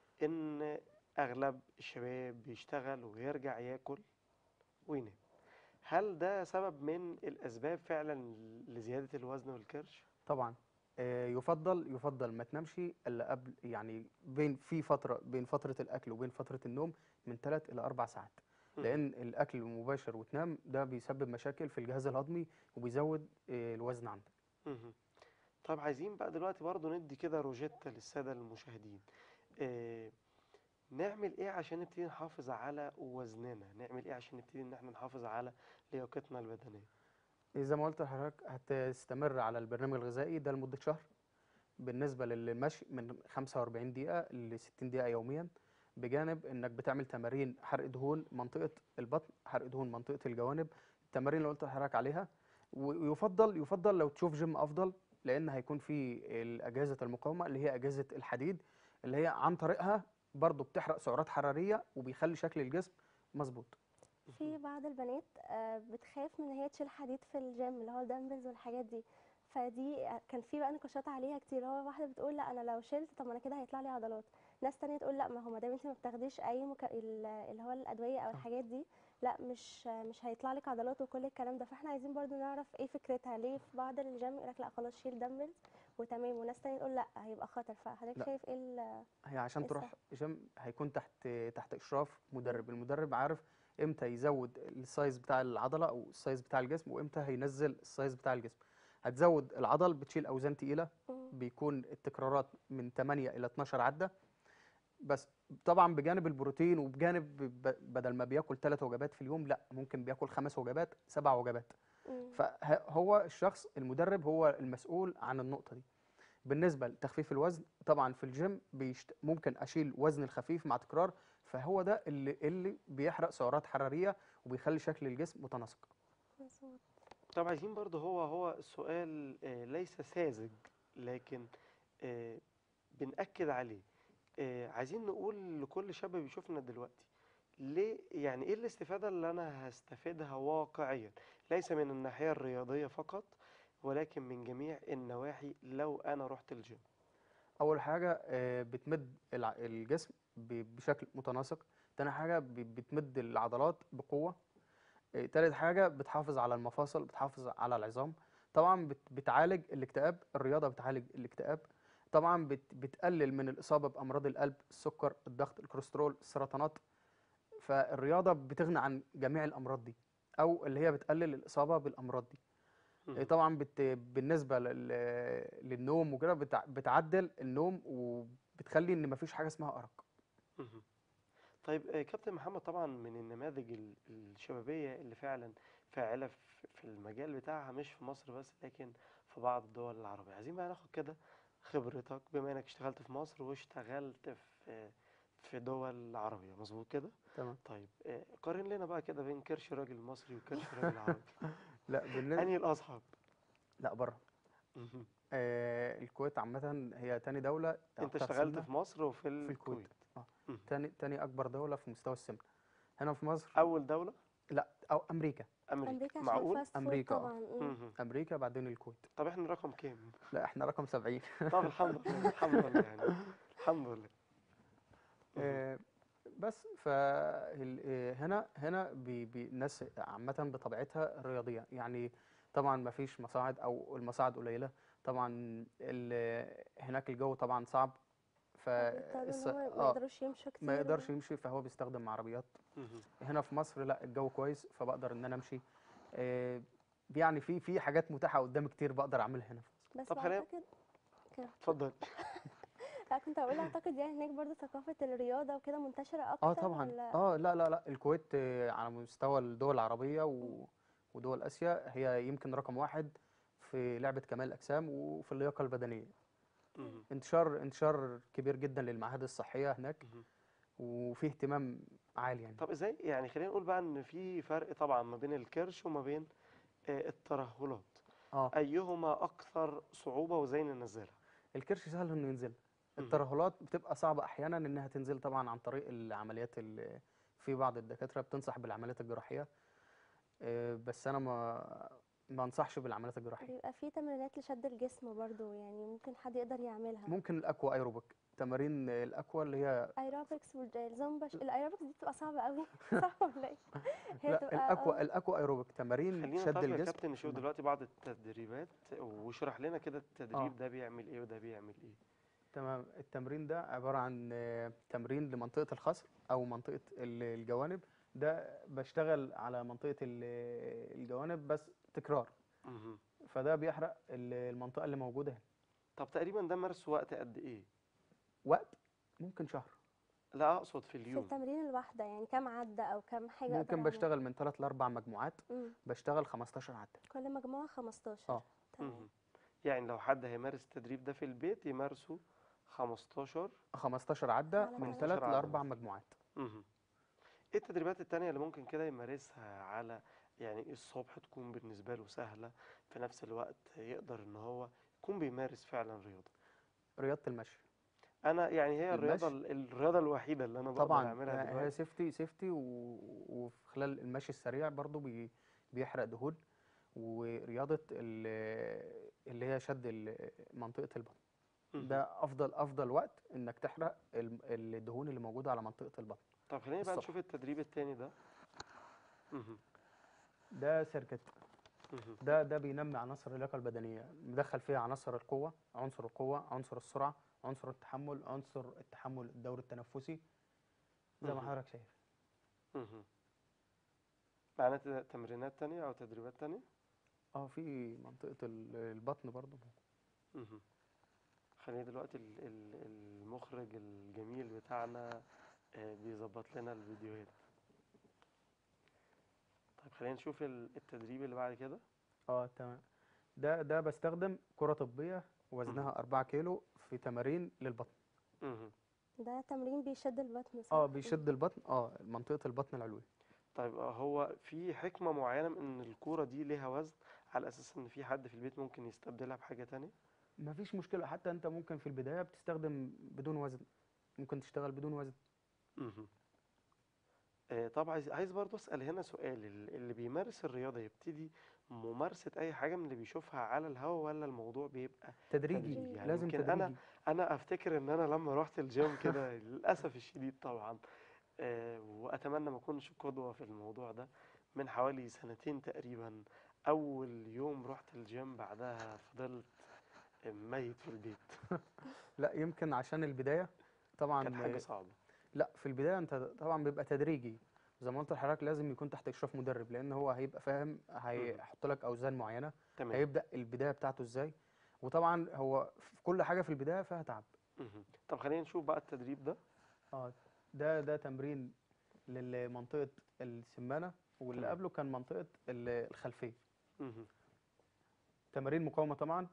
إن أغلب الشباب بيشتغل ويرجع ياكل وينام هل ده سبب من الأسباب فعلا لزيادة الوزن والكرش؟ طبعا آه، يفضل يفضل ما تنامش الا قبل يعني بين في فتره بين فتره الاكل وبين فتره النوم من 3 الى 4 ساعات مم. لان الاكل المباشر وتنام ده بيسبب مشاكل في الجهاز الهضمي وبيزود آه، الوزن عندك مهم. طب عايزين بقى دلوقتي برضو ندي كده روجيتا للسادة المشاهدين آه نعمل ايه عشان نبتدي نحافظ على وزننا نعمل ايه عشان نبتدي ان احنا نحافظ على لياقتنا البدنية زي ما قلت لحضرتك هتستمر على البرنامج الغذائي ده لمده شهر بالنسبه للمشي من 45 دقيقه ل 60 دقيقه يوميا بجانب انك بتعمل تمارين حرق دهون منطقه البطن حرق دهون منطقه الجوانب التمارين اللي قلت لحضرتك عليها ويفضل يفضل لو تشوف جيم افضل لان هيكون في اجهزه المقاومه اللي هي اجهزه الحديد اللي هي عن طريقها برضو بتحرق سعرات حراريه وبيخلي شكل الجسم مظبوط في بعض البنات آه، بتخاف من ان هي تشيل حديد في الجيم اللي هو الدمبلز والحاجات دي فدي آه، كان في بقى نقاشات عليها كتير هو واحده بتقول لا انا لو شلت طب ما انا كده هيطلع لي عضلات ناس تانية تقول لا ما هو ما دام انت ما بتاخديش اي مك... ال- اللي هو الادويه او صح. الحاجات دي لا مش مش هيطلع لك عضلات وكل الكلام ده فاحنا عايزين برضو نعرف ايه فكرتها ليه في بعض الجيم يقول لك لا خلاص شيل دمبلز وتمام وناس تانية تقول لا هيبقى خطر فحضرتك لا. شايف ايه ال- هي عشان إيه تروح جيم هيكون تحت تحت اشراف مدرب المدرب عارف امتى يزود السايز بتاع العضله او السايز بتاع الجسم وامتى هينزل السايز بتاع الجسم هتزود العضل بتشيل اوزان تقيله مم. بيكون التكرارات من 8 الى 12 عده بس طبعا بجانب البروتين وبجانب ب- بدل ما بياكل ثلاث وجبات في اليوم لا ممكن بياكل خمس وجبات سبع وجبات مم. فهو الشخص المدرب هو المسؤول عن النقطة دي بالنسبة لتخفيف الوزن طبعا في الجيم بيشت... ممكن أشيل وزن الخفيف مع تكرار فهو ده اللي اللي بيحرق سعرات حرارية وبيخلي شكل الجسم متناسق مظبوط طب عايزين برضو هو هو السؤال آه، ليس ساذج لكن آه، بنأكد عليه آه، عايزين نقول لكل شاب بيشوفنا دلوقتي ليه يعني ايه الاستفادة اللي انا هستفيدها واقعيا ليس من الناحية الرياضية فقط ولكن من جميع النواحي لو انا رحت الجيم أول حاجة آه، بتمد الع- الجسم ب- بشكل متناسق تاني حاجة ب- بتمد العضلات بقوة آه، تالت حاجة بتحافظ على المفاصل بتحافظ على العظام طبعا بت- بتعالج الاكتئاب الرياضة بتعالج الاكتئاب طبعا بت- بتقلل من الإصابة بأمراض القلب السكر الضغط الكوليسترول السرطانات فالرياضة بتغني عن جميع الأمراض دي أو اللي هي بتقلل الإصابة بالأمراض دي إيه مهم. طبعا بت... بالنسبه لل... للنوم وكده بتع... بتعدل النوم وبتخلي ان مفيش حاجه اسمها ارق مهم. طيب آه، كابتن محمد طبعا من النماذج ال- الشبابية اللي فعلا فاعلة في في المجال بتاعها مش في مصر بس لكن في بعض الدول العربية عايزين بقى ناخد كده خبرتك بما انك اشتغلت في مصر واشتغلت في في دول عربية مظبوط كده تمام طيب آه، قارن لنا بقى كده بين كرش راجل مصري وكرش راجل عربي لا بالنسبه انهي الاصعب لا بره مهم. آه الكويت عامه هي تاني دوله انت أكتر اشتغلت سمنة في مصر وفي في الكويت الكويت اه مم. تاني تاني اكبر دوله في مستوى السمنه هنا في مصر اول دولة لا او امريكا امريكا امريكا عشان معقول فاست فود أمريكا، آه. طبعا مم. مهم. امريكا بعدين الكويت طب احنا رقم كام لا احنا رقم 70 طب الحمد لله الحمد لله يعني الحمد لله مهم. آه، بس فهنا هنا بي بي الناس عامة بطبيعتها رياضية يعني طبعا ما فيش مصاعد او المصاعد قليلة طبعا ال- هناك الجو طبعا صعب ف فبيضطروا الس- ان هم ما آه، يقدروش يمشوا كتير ما يقدرش يمشي فهو بيستخدم عربيات مهم. هنا في مصر لا الجو كويس فبقدر ان انا امشي آه، يعني في في حاجات متاحة قدامي كتير بقدر اعملها هنا في مصر بس طب خلينا- بعتقد كده. اتفضل لا كنت هقول اعتقد يعني هناك برضو ثقافة الرياضة وكده منتشرة اكتر اه طبعا ولا اه لا لا لا الكويت آه، على مستوى الدول العربية و... ودول آسيا هي يمكن رقم واحد في لعبة كمال الأجسام وفي اللياقة البدنية مهم. انتشار انتشار كبير جدا للمعاهد الصحية هناك مهم. وفي اهتمام عالي يعني طب ازاي يعني خلينا نقول بقى ان في فرق طبعا ما بين الكرش وما بين آه، الترهلات اه ايهما اكثر صعوبة وازاي ننزلها الكرش سهل انه ينزل مهم. الترهلات بتبقى صعبة احيانا انها تنزل طبعا عن طريق العمليات اللي في بعض الدكاترة بتنصح بالعمليات الجراحية آه، بس انا ما ما انصحش بالعمليات الجراحيه بيبقى في تمرينات لشد الجسم برضو يعني ممكن حد يقدر يعملها ممكن الاكوا ايروبيك تمارين الاكوا اللي هي ايروبكس والزومبا الايروبكس دي بتبقى صعبة قوي صح ولا ايه؟ هي لا بتبقى الاكوا آه، الاكوا ايروبيك تمارين خلينا شد طيب يا الجسم كابتن نشوف نعم. دلوقتي بعض التدريبات واشرح لنا كده التدريب آه. ده بيعمل ايه وده بيعمل ايه تمام التمرين ده عبارة عن آه، تمرين لمنطقة الخصر أو منطقة ال- الجوانب ده بشتغل على منطقة ال- الجوانب بس تكرار مهم. فده بيحرق ال- المنطقة اللي موجودة هنا طب تقريبا ده مارس وقت قد ايه وقت ممكن شهر لا اقصد في في اليوم التمرين الواحدة يعني كام عدة أو كام حاجة أقدر ممكن أعملها؟ بشتغل من 3 ل 4 مجموعات مم. بشتغل 15 عدة كل مجموعة 15 اه. تمام مهم. يعني لو حد هيمارس التدريب ده في البيت يمارسه 15 15 عدة على من ثلاث. 3 ل عدة 4 مجموعات مهم. ايه التدريبات التانية اللي ممكن كده يمارسها على يعني الصبح تكون بالنسبة له سهلة في نفس الوقت يقدر ان هو يكون بيمارس فعلا رياضة رياضة المشي انا يعني هي الرياضة المشي. ال- الرياضة الوحيدة اللي انا بقدر طبعا اعملها هي دلوقتي سيفتي سيفتي و- وفي خلال المشي السريع برضو بي بيحرق دهون ورياضة ال- اللي هي شد ال- منطقة البطن مهم. ده افضل افضل وقت انك تحرق الم- الدهون اللي موجودة على منطقة البطن طب خلينا بقى الصبح. نشوف التدريب التاني ده مهم. ده سيركت مهم. ده ده بينمي عناصر اللياقة البدنية مدخل فيها عناصر القوة عنصر القوة عنصر السرعة عنصر التحمل عنصر التحمل الدوري التنفسي زي ما مهم. حضرتك شايف مهم. معانا ت- تمرينات تانية أو تدريبات تانية؟ اه في منطقة ال- البطن برضو مهم. خلينا دلوقتي ال- ال- المخرج الجميل بتاعنا آه، بيظبط لنا الفيديوهات طيب خلينا نشوف ال- التدريب اللي بعد كده اه تمام ده ده بستخدم كرة طبية وزنها 4 كيلو في تمارين للبطن مهم. ده تمرين بيشد البطن صح؟ اه بيشد البطن اه منطقة البطن العلوي طيب آه، هو في حكمة معينة من إن الكورة دي ليها وزن على أساس إن في حد في البيت ممكن يستبدلها بحاجة تانية؟ مفيش مشكلة حتى انت ممكن في البداية بتستخدم بدون وزن ممكن تشتغل بدون وزن مهم. آه، طب عايز عايز برضه اسال هنا سؤال ال- اللي بيمارس الرياضه يبتدي ممارسه اي حاجه من اللي بيشوفها على الهوا ولا الموضوع بيبقى تدريجي تدريجي؟ يعني لازم يمكن أنا- تدريجي انا افتكر ان انا لما رحت الجيم كده للاسف الشديد طبعا آه، واتمنى ما اكونش قدوه في الموضوع ده من حوالي سنتين تقريبا اول يوم رحت الجيم بعدها فضلت ميت في البيت لا يمكن عشان البداية طبعا كانت حاجه آه، صعبه لا في البداية انت طبعا بيبقى تدريجي زي ما قلت لحضرتك لازم يكون تحت اشراف مدرب لان هو هيبقى فاهم هيحط لك اوزان معينة تمام هيبدأ البداية بتاعته ازاي وطبعا هو في كل حاجة في البداية فيها تعب مهم. طب خلينا نشوف بقى التدريب ده اه ده ده تمرين لمنطقة السمانة واللي تمام. قبله كان منطقة ال- الخلفية مهم. تمارين مقاومة طبعا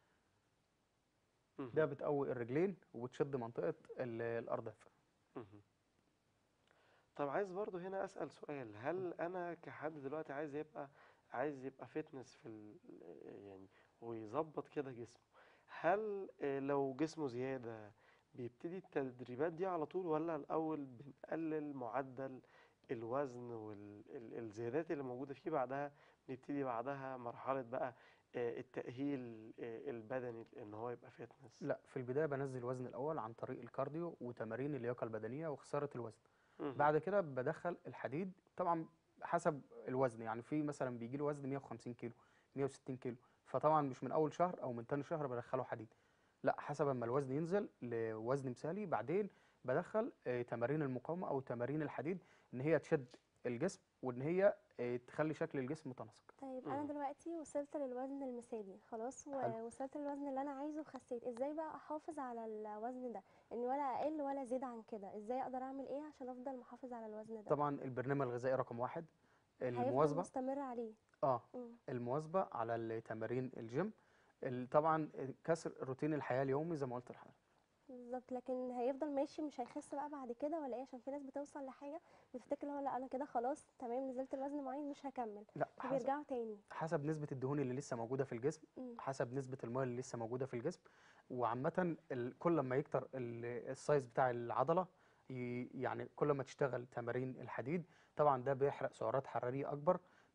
مهم. ده بتقوي الرجلين وبتشد منطقة ال- الأرداف مهم. طب عايز برضو هنا أسأل سؤال هل أنا كحد دلوقتي عايز يبقى عايز يبقى فتنس في ال... يعني ويظبط كده جسمه هل آه، لو جسمه زيادة بيبتدي التدريبات دي على طول ولا الأول بنقلل معدل الوزن والزيادات اللي موجودة فيه بعدها نبتدي بعدها مرحلة بقى آه، التأهيل آه، البدني إن هو يبقى فتنس لا في البداية بنزل وزن الأول عن طريق الكارديو وتمارين اللياقة البدنية وخسارة الوزن مهم. بعد كده بدخل الحديد طبعا حسب الوزن يعني في مثلا بيجي له وزن 150 كيلو 160 كيلو فطبعا مش من اول شهر او من تاني شهر بدخله حديد لا حسب اما الوزن ينزل لوزن مثالي بعدين بدخل آه، تمارين المقاومه او تمارين الحديد ان هي تشد الجسم وان هي آه، تخلي شكل الجسم متناسق طيب انا مم. دلوقتي وصلت للوزن المثالي خلاص حلو. ووصلت للوزن اللي انا عايزه وخسيت ازاي بقى احافظ على الوزن ده اني ولا اقل ولا ازيد عن كده ازاي اقدر اعمل ايه عشان افضل محافظ على الوزن ده طبعا البرنامج الغذائي رقم واحد هيفضل المواظبه مستمر عليه اه مم. المواظبه على التمارين الجيم ال- طبعا كسر روتين الحياه اليومي زي ما قلت لحضرتك بالظبط لكن هيفضل ماشي مش هيخس بقى بعد كده ولا ايه عشان في ناس بتوصل لحاجه بتفتكر هو لا انا كده خلاص تمام نزلت الوزن معين مش هكمل لا حسب, فبيرجعوا تاني حسب نسبه الدهون اللي لسه موجوده في الجسم مم. حسب نسبة المياه اللي لسه موجودة في الجسم وعامة ال- كل ما يكتر ال- السايز بتاع العضلة ي- يعني كل ما تشتغل تمارين الحديد طبعا ده بيحرق سعرات حرارية أكبر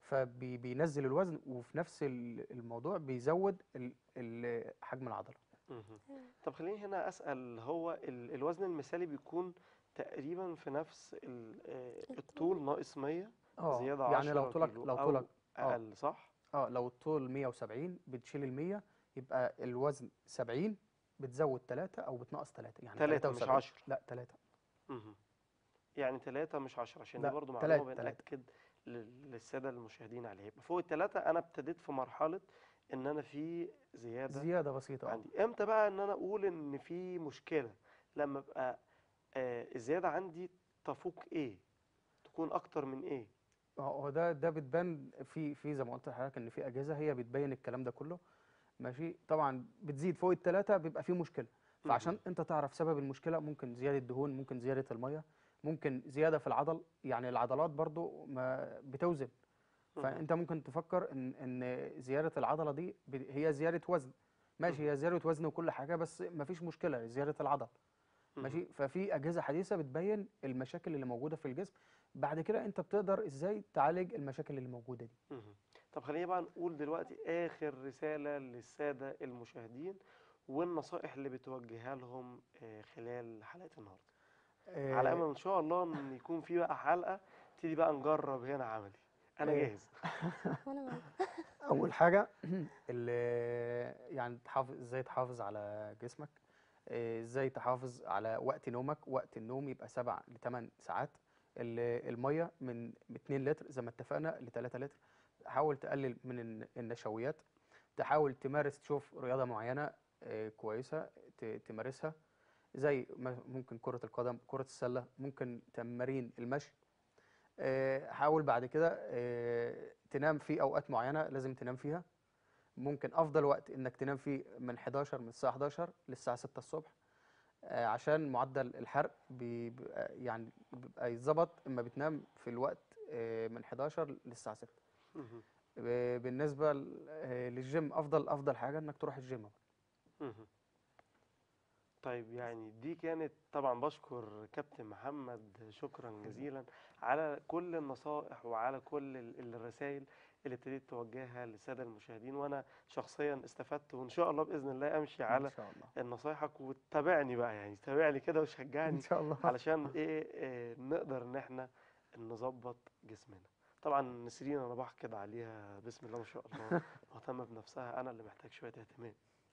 فبينزل الوزن وفي نفس ال- الموضوع بيزود ال- ال- حجم العضله مهم. طب خليني هنا اسال هو ال- الوزن المثالي بيكون تقريبا في نفس ال- آه، الطول ناقص 100 اه زياده يعني 10 لو طولك كيلو لو أو طولك آه. اقل صح اه لو الطول 170 بتشيل ال 100 يبقى الوزن 70 بتزود 3 او بتنقص 3 يعني تلاتة مش 73. 10. لا 3 مهم. يعني ثلاثة مش عشرة عشان دي لا، برضو تلاتة، معلومة تلاتة. بنأكد لل- للسادة المشاهدين عليها يبقى فوق الثلاثة أنا ابتديت في مرحلة إن أنا في زيادة زياده بسيطه اه عندي امتى بقى ان انا اقول ان في مشكله لما ابقى آه الزياده عندي تفوق ايه تكون اكتر من ايه هو هو ده ده بتبان في في زي ما قلت لحضرتك ان في اجهزه هي بتبين الكلام ده كله ماشي طبعا بتزيد فوق الثلاثه بيبقى في مشكله فعشان انت تعرف سبب المشكله ممكن زياده دهون ممكن زياده الميه ممكن زياده في العضل يعني العضلات برضو ما بتوزن مهم. فانت ممكن تفكر ان ان زياده العضله دي ب- هي زياده وزن ماشي هي زياده وزن وكل حاجه بس مفيش مشكله زياده العضل مهم. ماشي ففي اجهزه حديثه بتبين المشاكل اللي موجوده في الجسم بعد كده انت بتقدر ازاي تعالج المشاكل اللي موجوده دي مهم. طب خلينا بقى نقول دلوقتي اخر رساله للساده المشاهدين والنصائح اللي بتوجهها لهم آه خلال حلقه النهارده على آه، امل ان شاء الله ان يكون في بقى حلقه نبتدي بقى نجرب هنا عملي انا آه. جاهز وانا معاك اول حاجه اللي يعني تحافظ ازاي تحافظ على جسمك آه، ازاي تحافظ على وقت نومك وقت النوم يبقى 7 ل 8 ساعات ال- الميه من 2 لتر زي ما اتفقنا ل 3 لتر حاول تقلل من الن- النشويات تحاول تمارس تشوف رياضه معينه آه، كويسه ت- تمارسها زي ما- ممكن كره القدم كره السله ممكن تمارين المشي آه، حاول بعد كده آه، تنام في اوقات معينه لازم تنام فيها ممكن افضل وقت انك تنام فيه من 11 من الساعه 11 للساعه 6 الصبح آه، عشان معدل الحرق بي- بيبقى يعني بيبقى يتظبط اما بتنام في الوقت آه، من 11 للساعه 6 مهم. ب- بالنسبه ل- آه، للجيم افضل افضل حاجه انك تروح الجيم مهم. طيب يعني دي كانت طبعا بشكر كابتن محمد شكرا جزيلا على كل النصائح وعلى كل ال- الرسائل اللي ابتديت توجهها للساده المشاهدين وانا شخصيا استفدت وان شاء الله باذن الله امشي على ان شاء الله نصايحك وتتابعني بقى يعني تابعني كده وشجعني ان شاء الله علشان ايه, إيه نقدر ان احنا نظبط جسمنا طبعا نسرين انا بحقد عليها بسم الله ما شاء الله مهتمه بنفسها انا اللي محتاج شويه اهتمام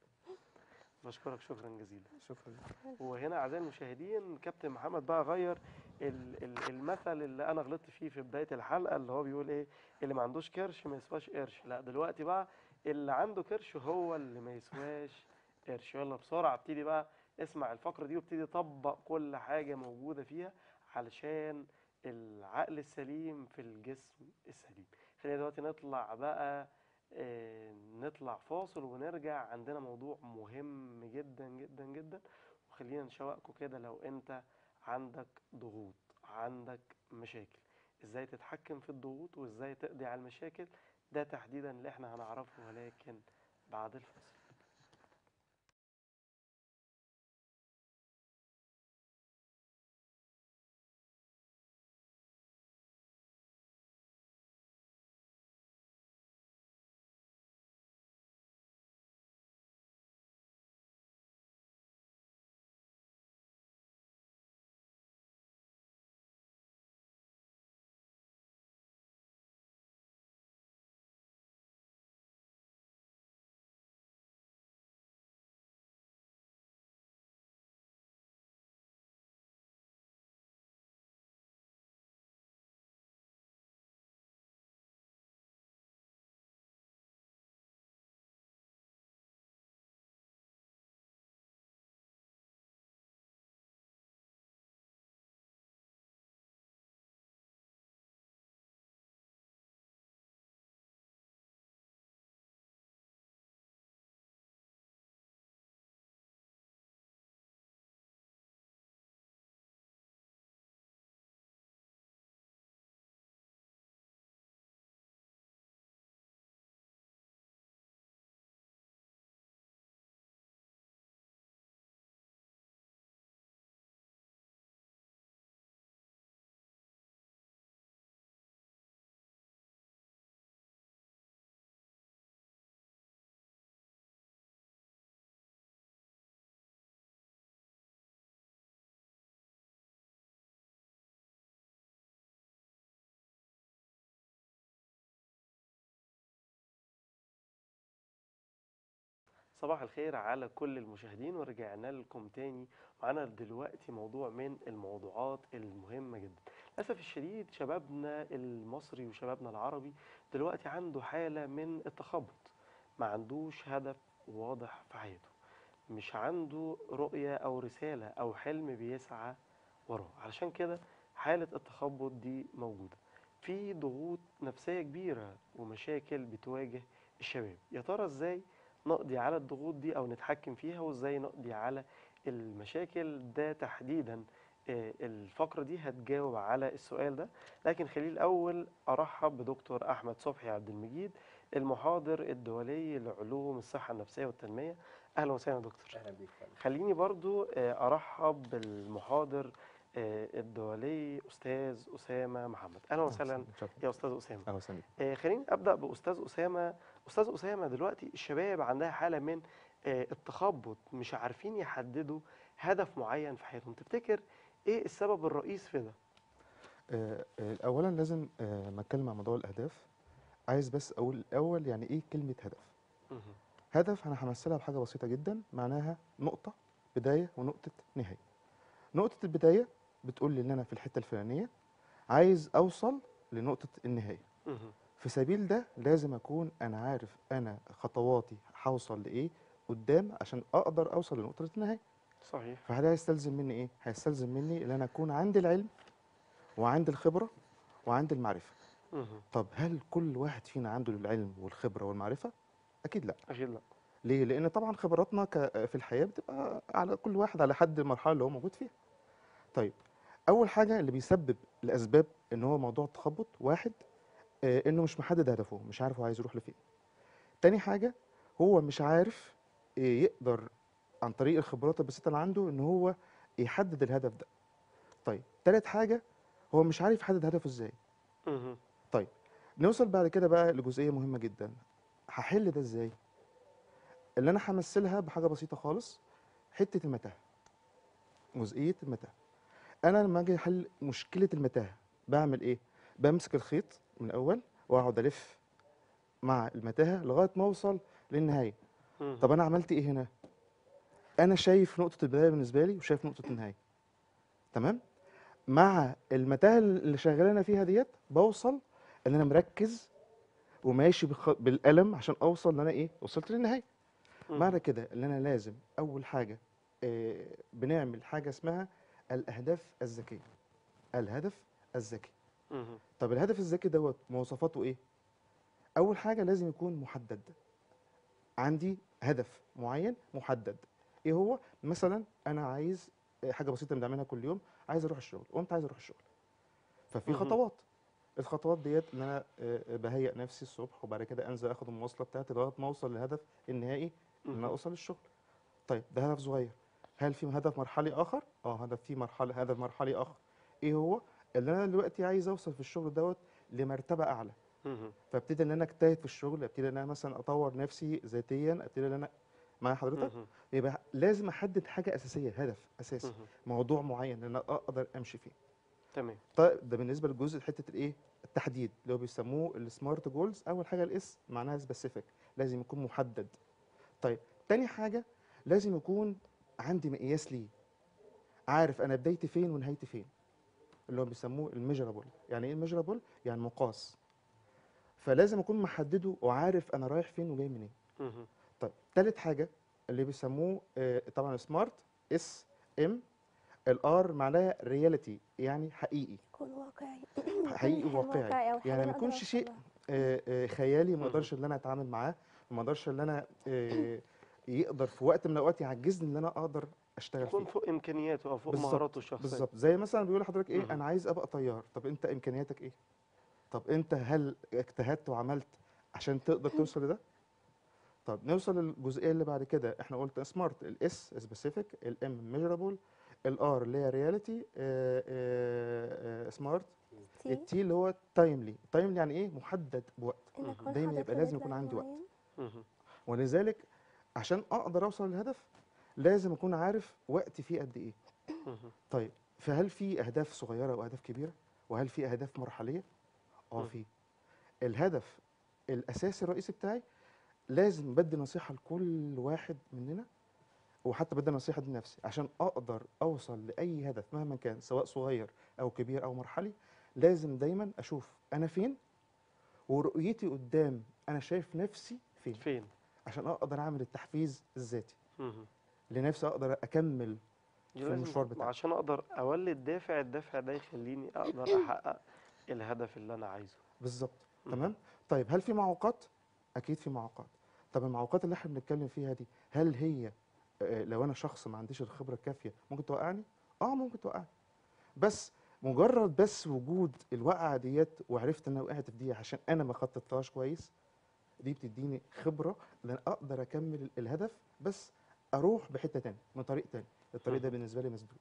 بشكرك شكرا جزيلا شكرا وهنا اعزائي المشاهدين كابتن محمد بقى غير ال- ال- المثل اللي انا غلطت فيه في بدايه الحلقه اللي هو بيقول ايه اللي ما عندوش كرش ما يسواش قرش لا دلوقتي بقى اللي عنده كرش هو اللي ما يسواش قرش يلا بسرعه ابتدي بقى اسمع الفقره دي وابتدي طبق كل حاجه موجوده فيها علشان العقل السليم في الجسم السليم خلينا دلوقتي نطلع بقى آه، نطلع فاصل ونرجع عندنا موضوع مهم جدا جدا جدا وخلينا نشوقكم كده لو انت عندك ضغوط عندك مشاكل ازاي تتحكم في الضغوط وازاي تقضي على المشاكل ده تحديدا اللي احنا هنعرفه ولكن بعد الفاصل صباح الخير على كل المشاهدين ورجعنا لكم تاني معانا دلوقتي موضوع من الموضوعات المهمة جدا للأسف الشديد شبابنا المصري وشبابنا العربي دلوقتي عنده حالة من التخبط ما عندوش هدف واضح في حياته مش عنده رؤية أو رسالة أو حلم بيسعى وراه علشان كده حالة التخبط دي موجودة في ضغوط نفسية كبيرة ومشاكل بتواجه الشباب يا ترى ازاي نقضي على الضغوط دي او نتحكم فيها وازاي نقضي على المشاكل ده تحديدا آه، الفقرة دي هتجاوب على السؤال ده لكن خليل الأول أرحب بدكتور أحمد صبحي عبد المجيد المحاضر الدولي لعلوم الصحة النفسية والتنمية أهلا وسهلا يا دكتور اهلا بيك فندم. خليني برضو آه، أرحب بالمحاضر آه، الدولي أستاذ أسامة محمد أهلا وسهلا يا أستاذ أسامة اهلا وسهلا بيك. آه، خليني ابدا باستاذ اسامه استاذ اسامه دلوقتي الشباب عندها حاله من آه، التخبط مش عارفين يحددوا هدف معين في حياتهم تفتكر ايه السبب الرئيس في ده آه، آه، اولا لازم آه، ما اتكلم عن موضوع الاهداف عايز بس اقول الاول يعني ايه كلمه هدف مهم. هدف انا همثلها بحاجه بسيطه جدا معناها نقطه بدايه ونقطه نهايه نقطه البدايه بتقول لي ان انا في الحته الفلانيه عايز اوصل لنقطه النهايه مهم. في سبيل ده لازم اكون انا عارف انا خطواتي هوصل لايه قدام عشان اقدر اوصل لنقطه النهايه صحيح فده هيستلزم مني ايه هيستلزم مني ان انا اكون عندي العلم وعندي الخبره وعندي المعرفه مهم. طب هل كل واحد فينا عنده العلم والخبره والمعرفه اكيد لا اكيد لا ليه لان طبعا خبراتنا ك- في الحياه بتبقى على كل واحد على حد المرحله اللي هو موجود فيها طيب اول حاجه اللي بيسبب الاسباب ان هو موضوع التخبط واحد آه، انه مش محدد هدفه مش عارف هو عايز يروح لفين تاني حاجه هو مش عارف آه، يقدر عن طريق الخبرات البسيطه اللي عنده ان هو يحدد الهدف ده طيب تالت حاجه هو مش عارف يحدد هدفه ازاي مهم. نوصل بعد كده بقى لجزئيه مهمه جدا هحل ده ازاي اللي انا همثلها بحاجه بسيطه خالص حته المتاهه جزئيه المتاهه انا لما اجي احل مشكله المتاهه بعمل ايه بمسك الخيط من الاول واقعد الف مع المتاهه لغايه ما اوصل للنهايه مهم. طب انا عملت ايه هنا انا شايف نقطه البدايه بالنسبه لي وشايف نقطه النهايه تمام مع المتاهه اللي شغالنا فيها ديت بوصل ان انا مركز وماشي بالخ... بالقلم عشان اوصل ان انا ايه وصلت للنهايه مهم. معنى كده ان انا لازم اول حاجه آه بنعمل حاجه اسمها الاهداف الذكيه الهدف الذكي مهم. طب الهدف الذكي دوت مواصفاته ايه اول حاجه لازم يكون محدد عندي هدف معين محدد ايه هو مثلا انا عايز آه، حاجه بسيطه بنعملها كل يوم عايز اروح الشغل قمت عايز اروح الشغل ففي مهم. خطوات الخطوات ديت ان انا آه، آه، بهيئ نفسي الصبح وبعد كده انزل اخد المواصله بتاعتي لغايه ما اوصل للهدف النهائي ان انا مهم. اوصل للشغل طيب ده هدف صغير هل في هدف مرحلي اخر اه هدف في مرحله هدف مرحلي اخر ايه هو اللي انا دلوقتي عايز اوصل في الشغل دوت لمرتبه اعلى مهم. فابتدي ان انا اجتهد في الشغل ابتدي ان انا مثلا اطور نفسي ذاتيا ابتدي ان انا مع حضرتك مهم. يبقى لازم احدد حاجه اساسيه هدف اساسي مهم. موضوع معين ان انا اقدر امشي فيه تمام طيب ده بالنسبه لجزء حته الايه التحديد اللي هو بيسموه السمارت جولز اول حاجه الاس معناها سبيسيفيك لازم يكون محدد طيب تاني حاجه لازم يكون عندي مقياس ليه عارف انا بدايتي فين ونهايتي فين اللي هو بيسموه الميجرابل يعني ايه الميجرابل يعني مقاس فلازم اكون محدده وعارف انا رايح فين وجاي منين مهم. طيب تالت حاجه اللي بيسموه آه، طبعا سمارت اس ام الار معناها رياليتي يعني حقيقي يكون واقعي حقيقي يكون وواقعي. أو حاجة يعني ما أقدر يكونش شيء أوصلها. آه، آه، خيالي ما مهم. اقدرش ان انا اتعامل معاه وما اقدرش ان انا آه، يقدر في وقت من الاوقات يعجزني ان انا اقدر اشتغل يكون فيه فوق امكانياته او فوق بالظبط، مهاراته الشخصيه بالظبط زي مثلا بيقول لحضرتك ايه مهم. انا عايز ابقى طيار طب انت امكانياتك ايه طب انت هل اجتهدت وعملت عشان تقدر توصل لده طب نوصل للجزئيه اللي بعد كده احنا قلت سمارت الاس سبيسيفيك الام ميجرابل الار اللي هي رياليتي سمارت تي التي اللي هو تايملي تايملي يعني ايه محدد بوقت إن أكون دايما حاطط يبقى لازم deadline يكون عندي وقت. معين. مهم. ولذلك عشان اقدر اوصل للهدف لازم اكون عارف وقتي فيه قد ايه مهم. طيب فهل في اهداف صغيره واهداف كبيره وهل في اهداف مرحليه اه مم. في الهدف الاساسي الرئيسي بتاعي لازم بدي نصيحه لكل واحد مننا وحتى بدي نصيحه لنفسي عشان اقدر اوصل لاي هدف مهما كان سواء صغير او كبير او مرحلي لازم دايما اشوف انا فين ورؤيتي قدام انا شايف نفسي فين فين عشان اقدر اعمل التحفيز الذاتي مهم. لنفسي اقدر اكمل في لازم المشوار بتاعي. عشان اقدر اولد دافع الدافع ده يخليني اقدر احقق الهدف اللي انا عايزه بالظبط مم. تمام طيب هل في معوقات اكيد في معوقات طب المعوقات اللي احنا بنتكلم فيها دي هل هي آه، لو انا شخص ما عنديش الخبره الكافيه ممكن توقعني اه ممكن توقعني بس مجرد بس وجود الوقعه ديت وعرفت ان انا وقعت في دي عشان انا ما خططتهاش كويس دي بتديني خبره ان انا اقدر اكمل ال- الهدف بس اروح بحته تاني من طريق تاني الطريق ده مم. بالنسبه لي مسدود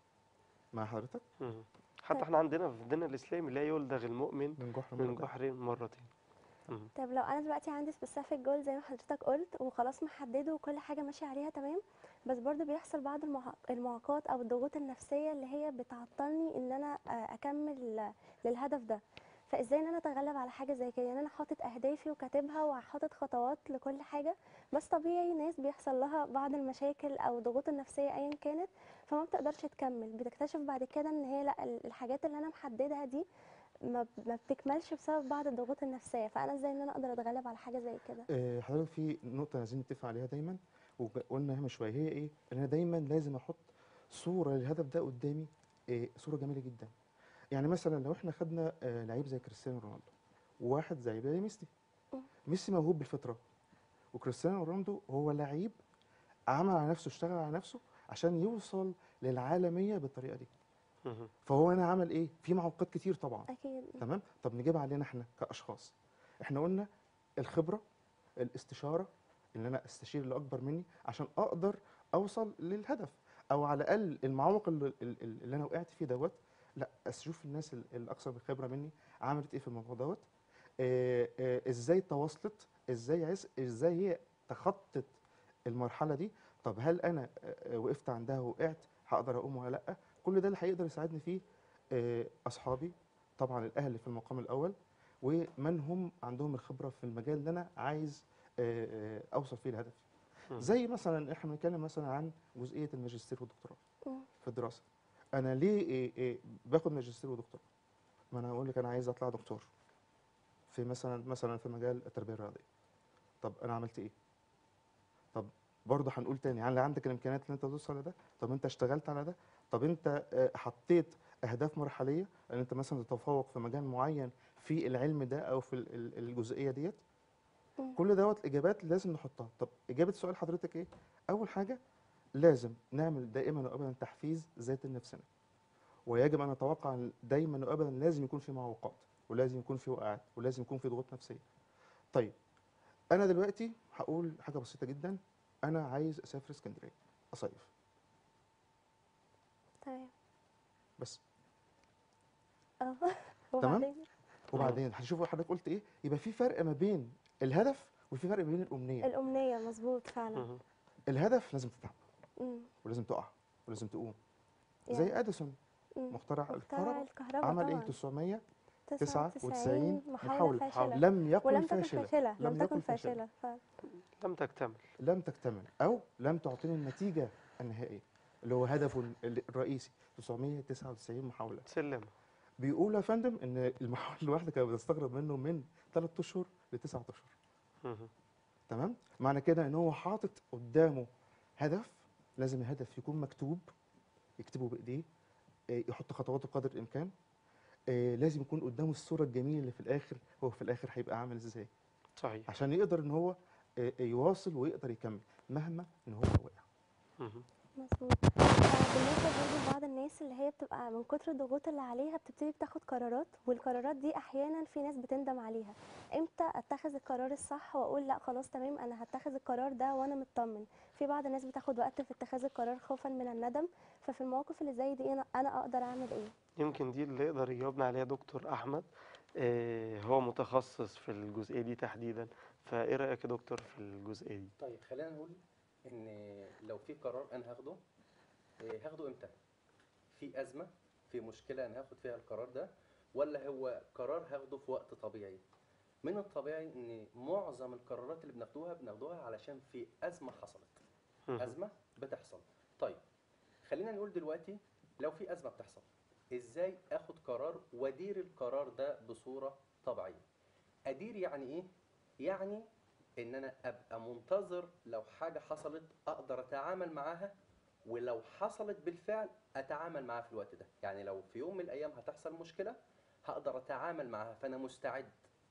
مع حضرتك مهم. حتى احنا عندنا في الدين الاسلامي لا يلدغ المؤمن من جحر من مرتين. جحر مرتين مهم. طب لو انا دلوقتي عندي سبيسيفيك جول زي ما حضرتك قلت وخلاص محدده وكل حاجه ماشيه عليها تمام بس برضو بيحصل بعض المعا- المعوقات او الضغوط النفسيه اللي هي بتعطلني ان انا آه، اكمل للهدف ده فازاي ان انا اتغلب على حاجه زي كده يعني انا حاطط اهدافي وكاتبها وحاطط خطوات لكل حاجه بس طبيعي ناس بيحصل لها بعض المشاكل او الضغوط النفسيه ايا كانت فما بتقدرش تكمل بتكتشف بعد كده ان هي لا ال- الحاجات اللي انا محددها دي ما ما بتكملش بسبب بعض الضغوط النفسيه فانا ازاي ان انا اقدر اتغلب على حاجه زي كده آه، حضرتك في نقطة عايزين نتفق عليها دايما وقلنا من شوية هي ايه؟ ان انا دايما لازم احط صورة للهدف ده قدامي آه، صورة جميلة جدا. يعني مثلا لو احنا خدنا آه، لعيب زي كريستيانو رونالدو وواحد زي زي ميسي. مم. ميسي موهوب بالفطرة وكريستيانو رونالدو هو لعيب عمل على نفسه اشتغل على نفسه عشان يوصل للعالمية بالطريقة دي. مهم. فهو هنا عمل ايه؟ في معوقات كتير طبعا. اكيد تمام طب نجيبها علينا احنا كاشخاص احنا قلنا الخبره الاستشاره ان انا استشير اللي اكبر مني عشان اقدر اوصل للهدف او على الاقل المعوق اللي, اللي انا وقعت فيه دوت لا اشوف الناس ال- الاكثر خبره مني عملت ايه في الموضوع دوت آه، آه، ازاي تواصلت ازاي عس ازاي هي تخطت المرحله دي طب هل انا آه، آه، وقفت عندها ووقعت هقدر اقوم ولا لا كل ده اللي هيقدر يساعدني فيه آه، اصحابي طبعا الاهل في المقام الاول ومن هم عندهم الخبره في المجال اللي انا عايز آه، آه، اوصل فيه لهدفي مم. زي مثلا احنا بنتكلم مثلا عن جزئيه الماجستير والدكتوراه مم. في الدراسه انا ليه إيه إيه باخد ماجستير ودكتوراه ما انا هقول لك انا عايز اطلع دكتور في مثلا مثلا في مجال التربيه الرياضيه طب انا عملت ايه طب برضه هنقول تاني هل عندك الامكانيات ان انت توصل لده طب انت اشتغلت على ده طب انت آه، حطيت اهداف مرحليه ان انت مثلا تتفوق في مجال معين في العلم ده او في ال- ال- الجزئيه ديت مم. كل دوت اجابات لازم نحطها طب اجابه سؤال حضرتك ايه اول حاجه لازم نعمل دائما وابدا تحفيز ذاتي لنفسنا ويجب ان نتوقع إن دايما وابدا لازم يكون في معوقات ولازم يكون في وقعات ولازم يكون في ضغوط نفسيه طيب انا دلوقتي هقول حاجه بسيطه جدا انا عايز اسافر اسكندريه اصيف تمام بس اه وبعدين وبعدين هنشوف حضرتك قلت ايه يبقى في فرق ما بين الهدف وفي فرق ما بين الامنيه الامنيه مظبوط فعلا مهم. الهدف لازم تتعب مم. ولازم تقع ولازم تقوم يعني- زي اديسون مم. مخترع مخترع الكهرباء الكهرباء عمل ايه طبعا 999 محاولة محاولة فاشلة لم يكن ولم تكن فاشلا فاشلة لم تكن فاشلة فعلا لم تكتمل لم تكتمل او لم تعطيني النتيجه النهائيه اللي هو هدفه ال- الرئيسي 999 محاوله سلمة بيقول يا فندم ان المحاوله الواحده كانت بتستغرب منه من 3 اشهر ل 9 اشهر مهم. تمام معنى كده ان هو حاطط قدامه هدف لازم الهدف يكون مكتوب يكتبه بايديه آه، يحط خطواته قدر الامكان آه، لازم يكون قدامه الصوره الجميله اللي في الاخر هو في الاخر هيبقى عامل ازاي صحيح عشان يقدر ان هو آه، يواصل ويقدر يكمل مهما ان هو وقع مهم. مظبوط آه، بالنسبة برضه لبعض الناس اللي هي بتبقى من كتر الضغوط اللي عليها بتبتدي بتاخد قرارات والقرارات دي احيانا في ناس بتندم عليها امتى اتخذ القرار الصح واقول لا خلاص تمام انا هتخذ القرار ده وانا مطمن في بعض الناس بتاخد وقت في اتخاذ القرار خوفا من الندم ففي المواقف اللي زي دي انا انا اقدر اعمل ايه يمكن دي اللي يقدر يجاوبنا عليها دكتور احمد آه، هو متخصص في الجزئيه دي تحديدا فايه رايك يا دكتور في الجزئيه دي طيب خلينا نقول ان لو في قرار انا هاخده إيه، هاخده امتى في ازمه في مشكله انا هاخد فيها القرار ده ولا هو قرار هاخده في وقت طبيعي من الطبيعي ان معظم القرارات اللي بناخدوها بناخدوها علشان في ازمه حصلت مهم. ازمه بتحصل طيب خلينا نقول دلوقتي لو في ازمه بتحصل ازاي اخد قرار وادير القرار ده بصوره طبيعيه ادير يعني ايه يعني ان انا ابقى منتظر لو حاجه حصلت اقدر اتعامل معاها ولو حصلت بالفعل اتعامل معاها في الوقت ده يعني لو في يوم من الايام هتحصل مشكله هقدر اتعامل معاها فانا مستعد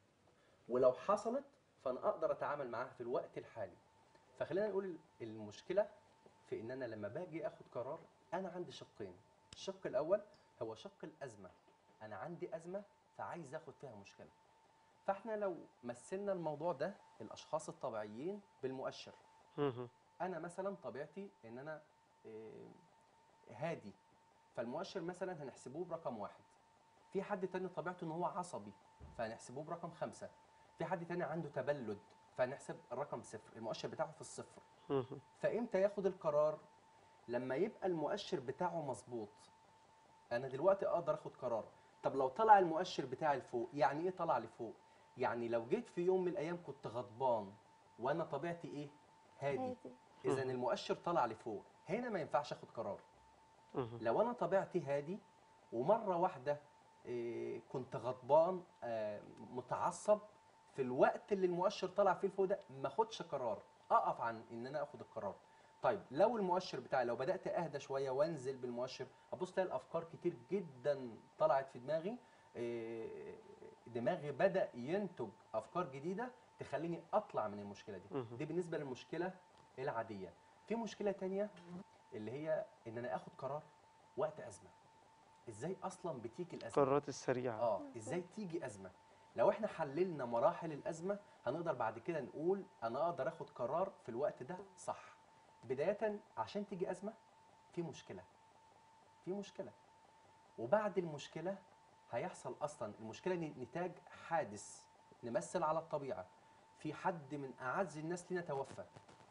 ولو حصلت فانا اقدر اتعامل معاها في الوقت الحالي فخلينا نقول المشكله في ان انا لما باجي اخد قرار انا عندي شقين الشق الاول هو شق الازمه انا عندي ازمه فعايز اخد فيها مشكله فاحنا لو مثلنا الموضوع ده الاشخاص الطبيعيين بالمؤشر مهم. انا مثلا طبيعتي ان انا آه، هادي فالمؤشر مثلا هنحسبوه برقم واحد في حد تاني طبيعته ان هو عصبي فهنحسبوه برقم خمسة في حد تاني عنده تبلد فهنحسب الرقم صفر المؤشر بتاعه في الصفر مهم. فامتى ياخد القرار لما يبقى المؤشر بتاعه مظبوط انا دلوقتي اقدر اخد قرار طب لو طلع المؤشر بتاعي لفوق يعني ايه طلع لفوق يعني لو جيت في يوم من الايام كنت غضبان وانا طبيعتي ايه هادي هادي اذا المؤشر طلع لفوق هنا ما ينفعش اخد قرار مهم. لو انا طبيعتي هادي ومره واحده إيه، كنت غضبان آه، متعصب في الوقت اللي المؤشر طلع فيه لفوق ده ما اخدش قرار اقف عن ان انا اخد القرار طيب لو المؤشر بتاعي لو بدات اهدى شويه وانزل بالمؤشر ابص الاقي الافكار كتير جدا طلعت في دماغي إيه، دماغي بدا ينتج افكار جديده تخليني اطلع من المشكله دي مهم. دي بالنسبه للمشكله العاديه في مشكله تانية اللي هي ان انا اخد قرار وقت ازمه ازاي اصلا بتيجي الازمه القرارات السريعة اه ازاي تيجي ازمه لو احنا حللنا مراحل الازمه هنقدر بعد كده نقول انا اقدر اخد قرار في الوقت ده صح بدايه عشان تيجي ازمه في مشكله في مشكله وبعد المشكله هيحصل اصلا المشكله ن- نتاج حادث نمثل على الطبيعه في حد من اعز الناس لنا توفى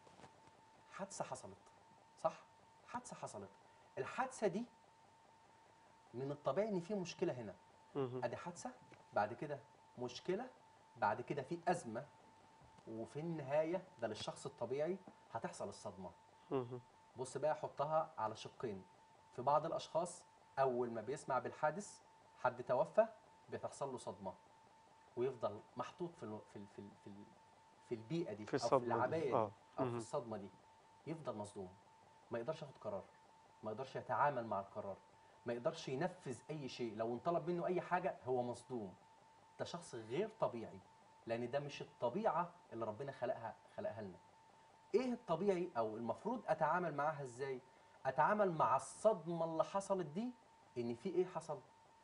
حادثه حصلت صح حادثه حصلت الحادثه دي من الطبيعي ان في مشكله هنا مهم. ادي حادثه بعد كده مشكله بعد كده في ازمه وفي النهايه ده للشخص الطبيعي هتحصل الصدمه مهم. بص بقى حطها على شقين في بعض الاشخاص اول ما بيسمع بالحادث حد توفى بتحصل له صدمه ويفضل محطوط في ال- في ال- في ال- في, ال- في البيئه دي في او في الصدمة دي. العبايه دي آه. او في مهم. الصدمه دي يفضل مصدوم ما يقدرش ياخد قرار ما يقدرش يتعامل مع القرار ما يقدرش ينفذ اي شيء لو انطلب منه اي حاجه هو مصدوم ده شخص غير طبيعي لان ده مش الطبيعه اللي ربنا خلقها خلقها لنا ايه الطبيعي او المفروض اتعامل معاها ازاي اتعامل مع الصدمه اللي حصلت دي ان في ايه حصل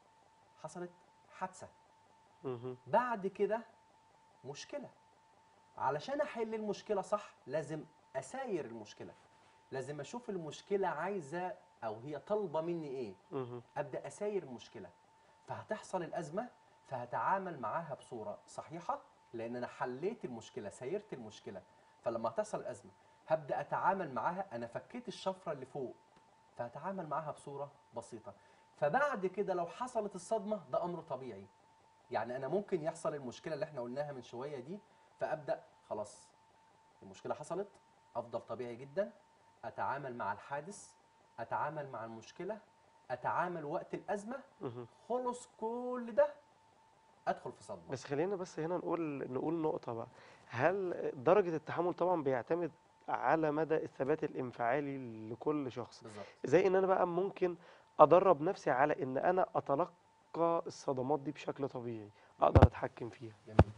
حصلت حادثه مهم. بعد كده مشكله علشان احل المشكله صح لازم اساير المشكله لازم اشوف المشكله عايزه او هي طالبه مني ايه مهم. ابدا اساير المشكله فهتحصل الازمه فهتعامل معاها بصوره صحيحه لان انا حليت المشكله سايرت المشكله فلما هتحصل الازمه هبدا اتعامل معاها انا فكيت الشفره اللي فوق فهتعامل معاها بصوره بسيطه فبعد كده لو حصلت الصدمه ده امر طبيعي يعني انا ممكن يحصل المشكله اللي احنا قلناها من شويه دي فابدا خلاص المشكله حصلت افضل طبيعي جدا اتعامل مع الحادث اتعامل مع المشكله اتعامل وقت الازمه مهم. خلص كل ده ادخل في صدمه بس خلينا بس هنا نقول نقول نقطة بقى هل درجة التحمل طبعا بيعتمد على مدى الثبات الانفعالي لكل شخص بالظبط زي ان انا بقى ممكن ادرب نفسي على ان انا اتلقى الصدمات دي بشكل طبيعي اقدر اتحكم فيها جميل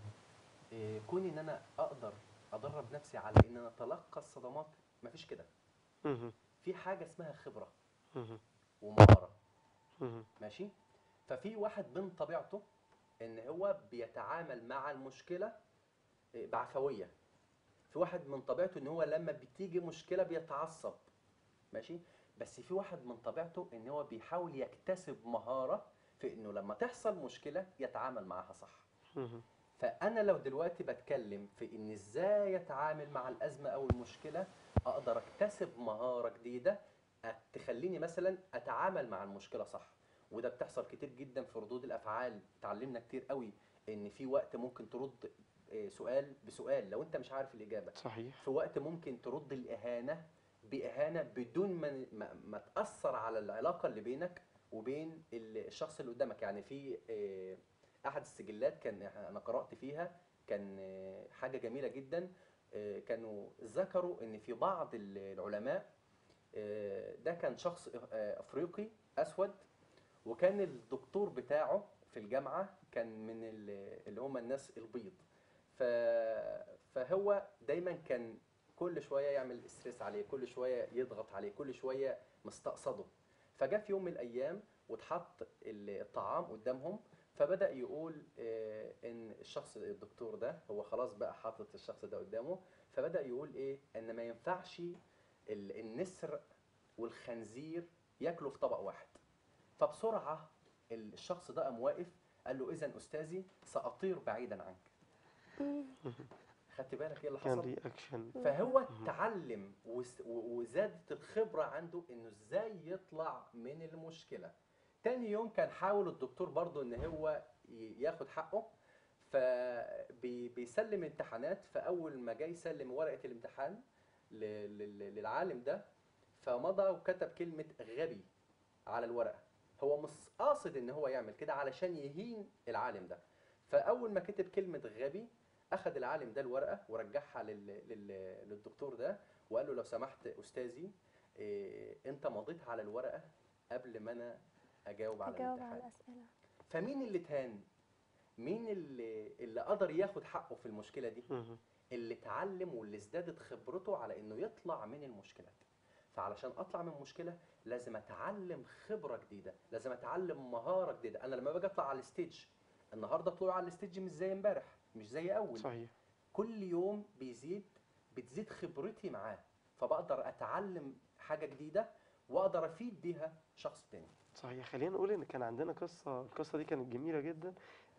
إيه كوني ان انا اقدر ادرب نفسي على ان انا اتلقى الصدمات مفيش كده مهم. في حاجه اسمها خبره مهم. ومهاره مهم. ماشي ففي واحد من طبيعته ان هو بيتعامل مع المشكله إيه، بعفويه في واحد من طبيعته ان هو لما بتيجي مشكله بيتعصب ماشي بس في واحد من طبيعته ان هو بيحاول يكتسب مهاره في انه لما تحصل مشكله يتعامل معاها صح مهم. فانا لو دلوقتي بتكلم في ان ازاي اتعامل مع الازمه او المشكله اقدر اكتسب مهاره جديده أت- تخليني مثلا اتعامل مع المشكله صح وده بتحصل كتير جدا في ردود الافعال اتعلمنا كتير قوي ان في وقت ممكن ترد آه، سؤال بسؤال لو انت مش عارف الاجابه صحيح في وقت ممكن ترد الاهانه باهانه بدون ما ما, ما تاثر على العلاقه اللي بينك وبين ال- الشخص اللي قدامك يعني في آه، احد السجلات كان انا قرات فيها كان آه، حاجه جميله جدا آه، كانوا ذكروا ان في بعض ال- العلماء آه، ده كان شخص آه، افريقي اسود وكان الدكتور بتاعه في الجامعه كان من ال- اللي هم الناس البيض ف... فهو دايما كان كل شويه يعمل ستريس عليه كل شويه يضغط عليه كل شويه مستقصده فجاء في يوم من الايام واتحط ال- الطعام قدامهم فبدا يقول آه، ان الشخص الدكتور ده هو خلاص بقى حاطط الشخص ده قدامه فبدا يقول ايه ان ما ينفعش ال- النسر والخنزير ياكلوا في طبق واحد فبسرعه الشخص ده قام واقف قال له اذا استاذي ساطير بعيدا عنك مم. خدت بالك ايه اللي كان حصل رياكشن فهو اتعلم وس- و- وزادت الخبره عنده انه ازاي يطلع من المشكله تاني يوم كان حاول الدكتور برضه ان هو ي- ياخد حقه فبيسلم امتحانات فاول ما جاي يسلم ورقه الامتحان ل- لل- للعالم ده فمضى وكتب كلمه غبي على الورقه هو مش قاصد ان هو يعمل كده علشان يهين العالم ده فاول ما كتب كلمه غبي اخذ العالم ده الورقه ورجعها لل... لل... للدكتور ده وقال له لو سمحت استاذي إيه انت مضيت على الورقه قبل ما انا اجاوب على تجاوب على الامتحان الأسئلة فمين اللي تهان مين اللي اللي قدر ياخد حقه في المشكله دي مهم. اللي اتعلم واللي ازدادت خبرته على انه يطلع من المشكلات فعلشان اطلع من مشكله لازم اتعلم خبره جديده لازم اتعلم مهاره جديده انا لما باجي اطلع على الستيج النهارده طلوع على الستيج مش زي امبارح مش زي اول صحيح كل يوم بيزيد بتزيد خبرتي معاه فبقدر اتعلم حاجه جديده واقدر افيد بيها شخص تاني صحيح خلينا نقول ان كان عندنا قصه القصه دي كانت جميله جدا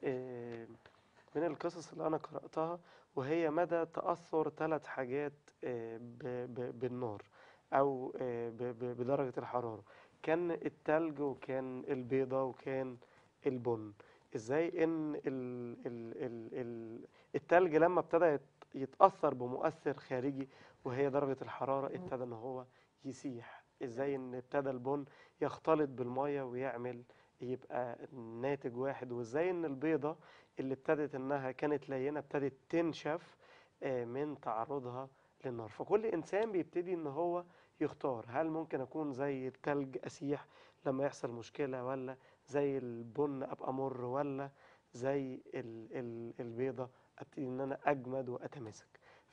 آه، من القصص اللي انا قراتها وهي مدى تاثر ثلاث حاجات آه، ب- ب- بالنار او آه، ب- ب- بدرجه الحراره كان التلج وكان البيضه وكان البن ازاي ان ال ال ال ال التلج لما ابتدى يت- يتاثر بمؤثر خارجي وهي درجه الحراره ابتدى ان هو يسيح ازاي ان ابتدى البن يختلط بالميه ويعمل يبقى ناتج واحد وازاي ان البيضه اللي ابتدت انها كانت لينه ابتدت تنشف آه، من تعرضها للنار فكل انسان بيبتدي ان هو يختار هل ممكن اكون زي التلج اسيح لما يحصل مشكله ولا زي البن ابقى مر ولا زي ال ال البيضه ابتدي ان انا اجمد واتماسك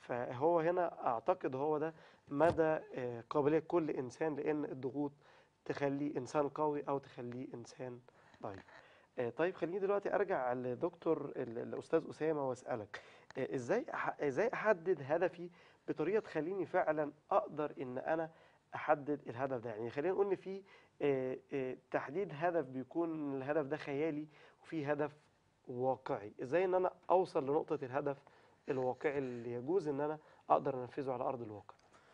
فهو هنا اعتقد هو ده مدى آه، قابليه كل انسان لان الضغوط تخليه انسان قوي او تخليه انسان ضعيف آه، طيب خليني دلوقتي ارجع لدكتور ال- الاستاذ اسامه واسالك آه، ازاي أح- ازاي احدد هدفي بطريقه تخليني فعلا اقدر ان انا احدد الهدف ده يعني خلينا نقول ان في آه، آه، تحديد هدف بيكون الهدف ده خيالي وفي هدف واقعي ازاي ان انا اوصل لنقطه الهدف الواقعي اللي يجوز ان انا اقدر انفذه على ارض الواقع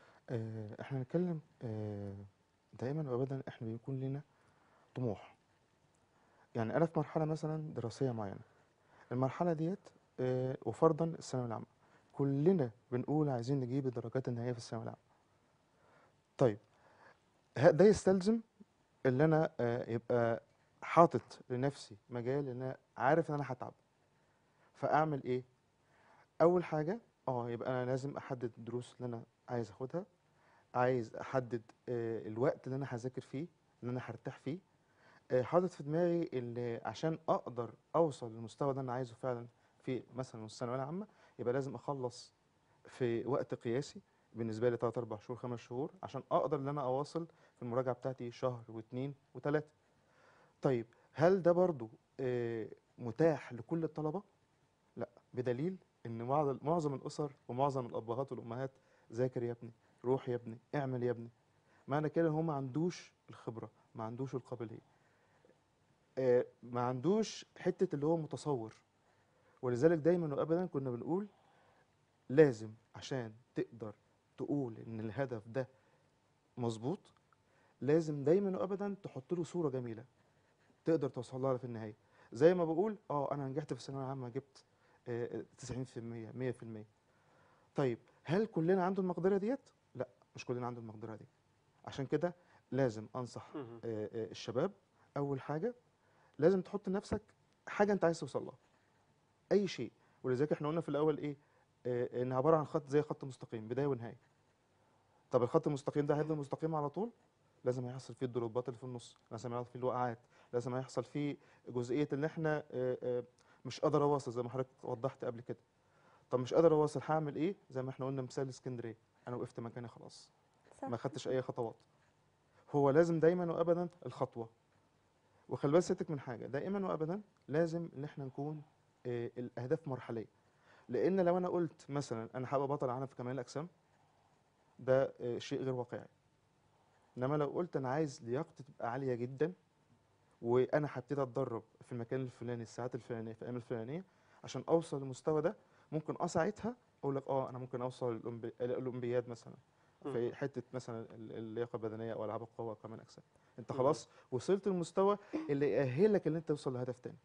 آه، احنا هنتكلم آه، دايما وابدا احنا بيكون لنا طموح يعني انا في مرحله مثلا دراسيه معينه المرحله ديت آه، وفرضا الثانويه العامه كلنا بنقول عايزين نجيب الدرجات النهائيه في الثانويه العامه طيب ه- ده يستلزم ان انا آه، يبقى حاطط لنفسي مجال ان انا عارف ان انا هتعب فاعمل ايه اول حاجه اه يبقى انا لازم احدد الدروس اللي انا عايز اخدها عايز احدد آه، الوقت اللي انا هذاكر فيه اللي انا هرتاح فيه آه، حاطط في دماغي اللي عشان اقدر اوصل للمستوى اللي انا عايزه فعلا في مثلا الثانويه العامه يبقى لازم اخلص في وقت قياسي بالنسبه لي 3 4 شهور 5 شهور عشان اقدر ان انا اواصل في المراجعه بتاعتي شهر واثنين وثلاثه طيب هل ده برضو آه، متاح لكل الطلبه لا بدليل ان معظم معظم الاسر ومعظم الابهات والامهات ذاكر يا ابني روح يا ابني اعمل يا ابني معنى كده ان هو ما عندوش الخبره ما عندوش القابليه آه، ما عندوش حته اللي هو متصور ولذلك دايما وابدا كنا بنقول لازم عشان تقدر تقول ان الهدف ده مظبوط لازم دايما وابدا تحط له صوره جميله تقدر توصل لها في النهايه زي ما بقول اه انا نجحت في الثانويه العامه جبت آه، 90% 100% طيب هل كلنا عنده المقدره ديت لا مش كلنا عنده المقدره دي عشان كده لازم انصح مهم. آه، آه، الشباب اول حاجه لازم تحط لنفسك حاجه انت عايز توصل لها اي شيء ولذلك احنا قلنا في الاول ايه آه، ان عباره عن خط زي خط مستقيم بدايه ونهايه طب الخط المستقيم ده هيفضل مستقيم على طول لازم هيحصل فيه الدروبات اللي في النص لازم هيحصل فيه الوقعات لازم هيحصل فيه جزئيه ان احنا آه، آه، مش قادر اواصل زي ما حضرتك وضحت قبل كده طب مش قادر اواصل هعمل ايه زي ما احنا قلنا مثال اسكندريه انا وقفت مكاني خلاص صح ما خدتش اي خطوات هو لازم دايما وابدا الخطوه وخلي بالك سيادتك من حاجه دائما وابدا لازم ان احنا نكون آه، الاهداف مرحليه لان لو انا قلت مثلا انا هبقى بطل عالم في كمال الاجسام ده آه، شيء غير واقعي انما لو قلت انا عايز لياقتي تبقى عاليه جدا وانا هبتدي اتدرب في المكان الفلاني الساعات الفلانيه في الايام الفلانيه عشان اوصل للمستوى ده ممكن اه ساعتها اقول لك اه انا ممكن اوصل للأولمبي- الاولمبياد مثلا في حته مثلا ال- اللياقه البدنيه او العاب القوه كمان اجسام انت مم. خلاص وصلت للمستوى اللي يأهلك ان انت توصل لهدف تاني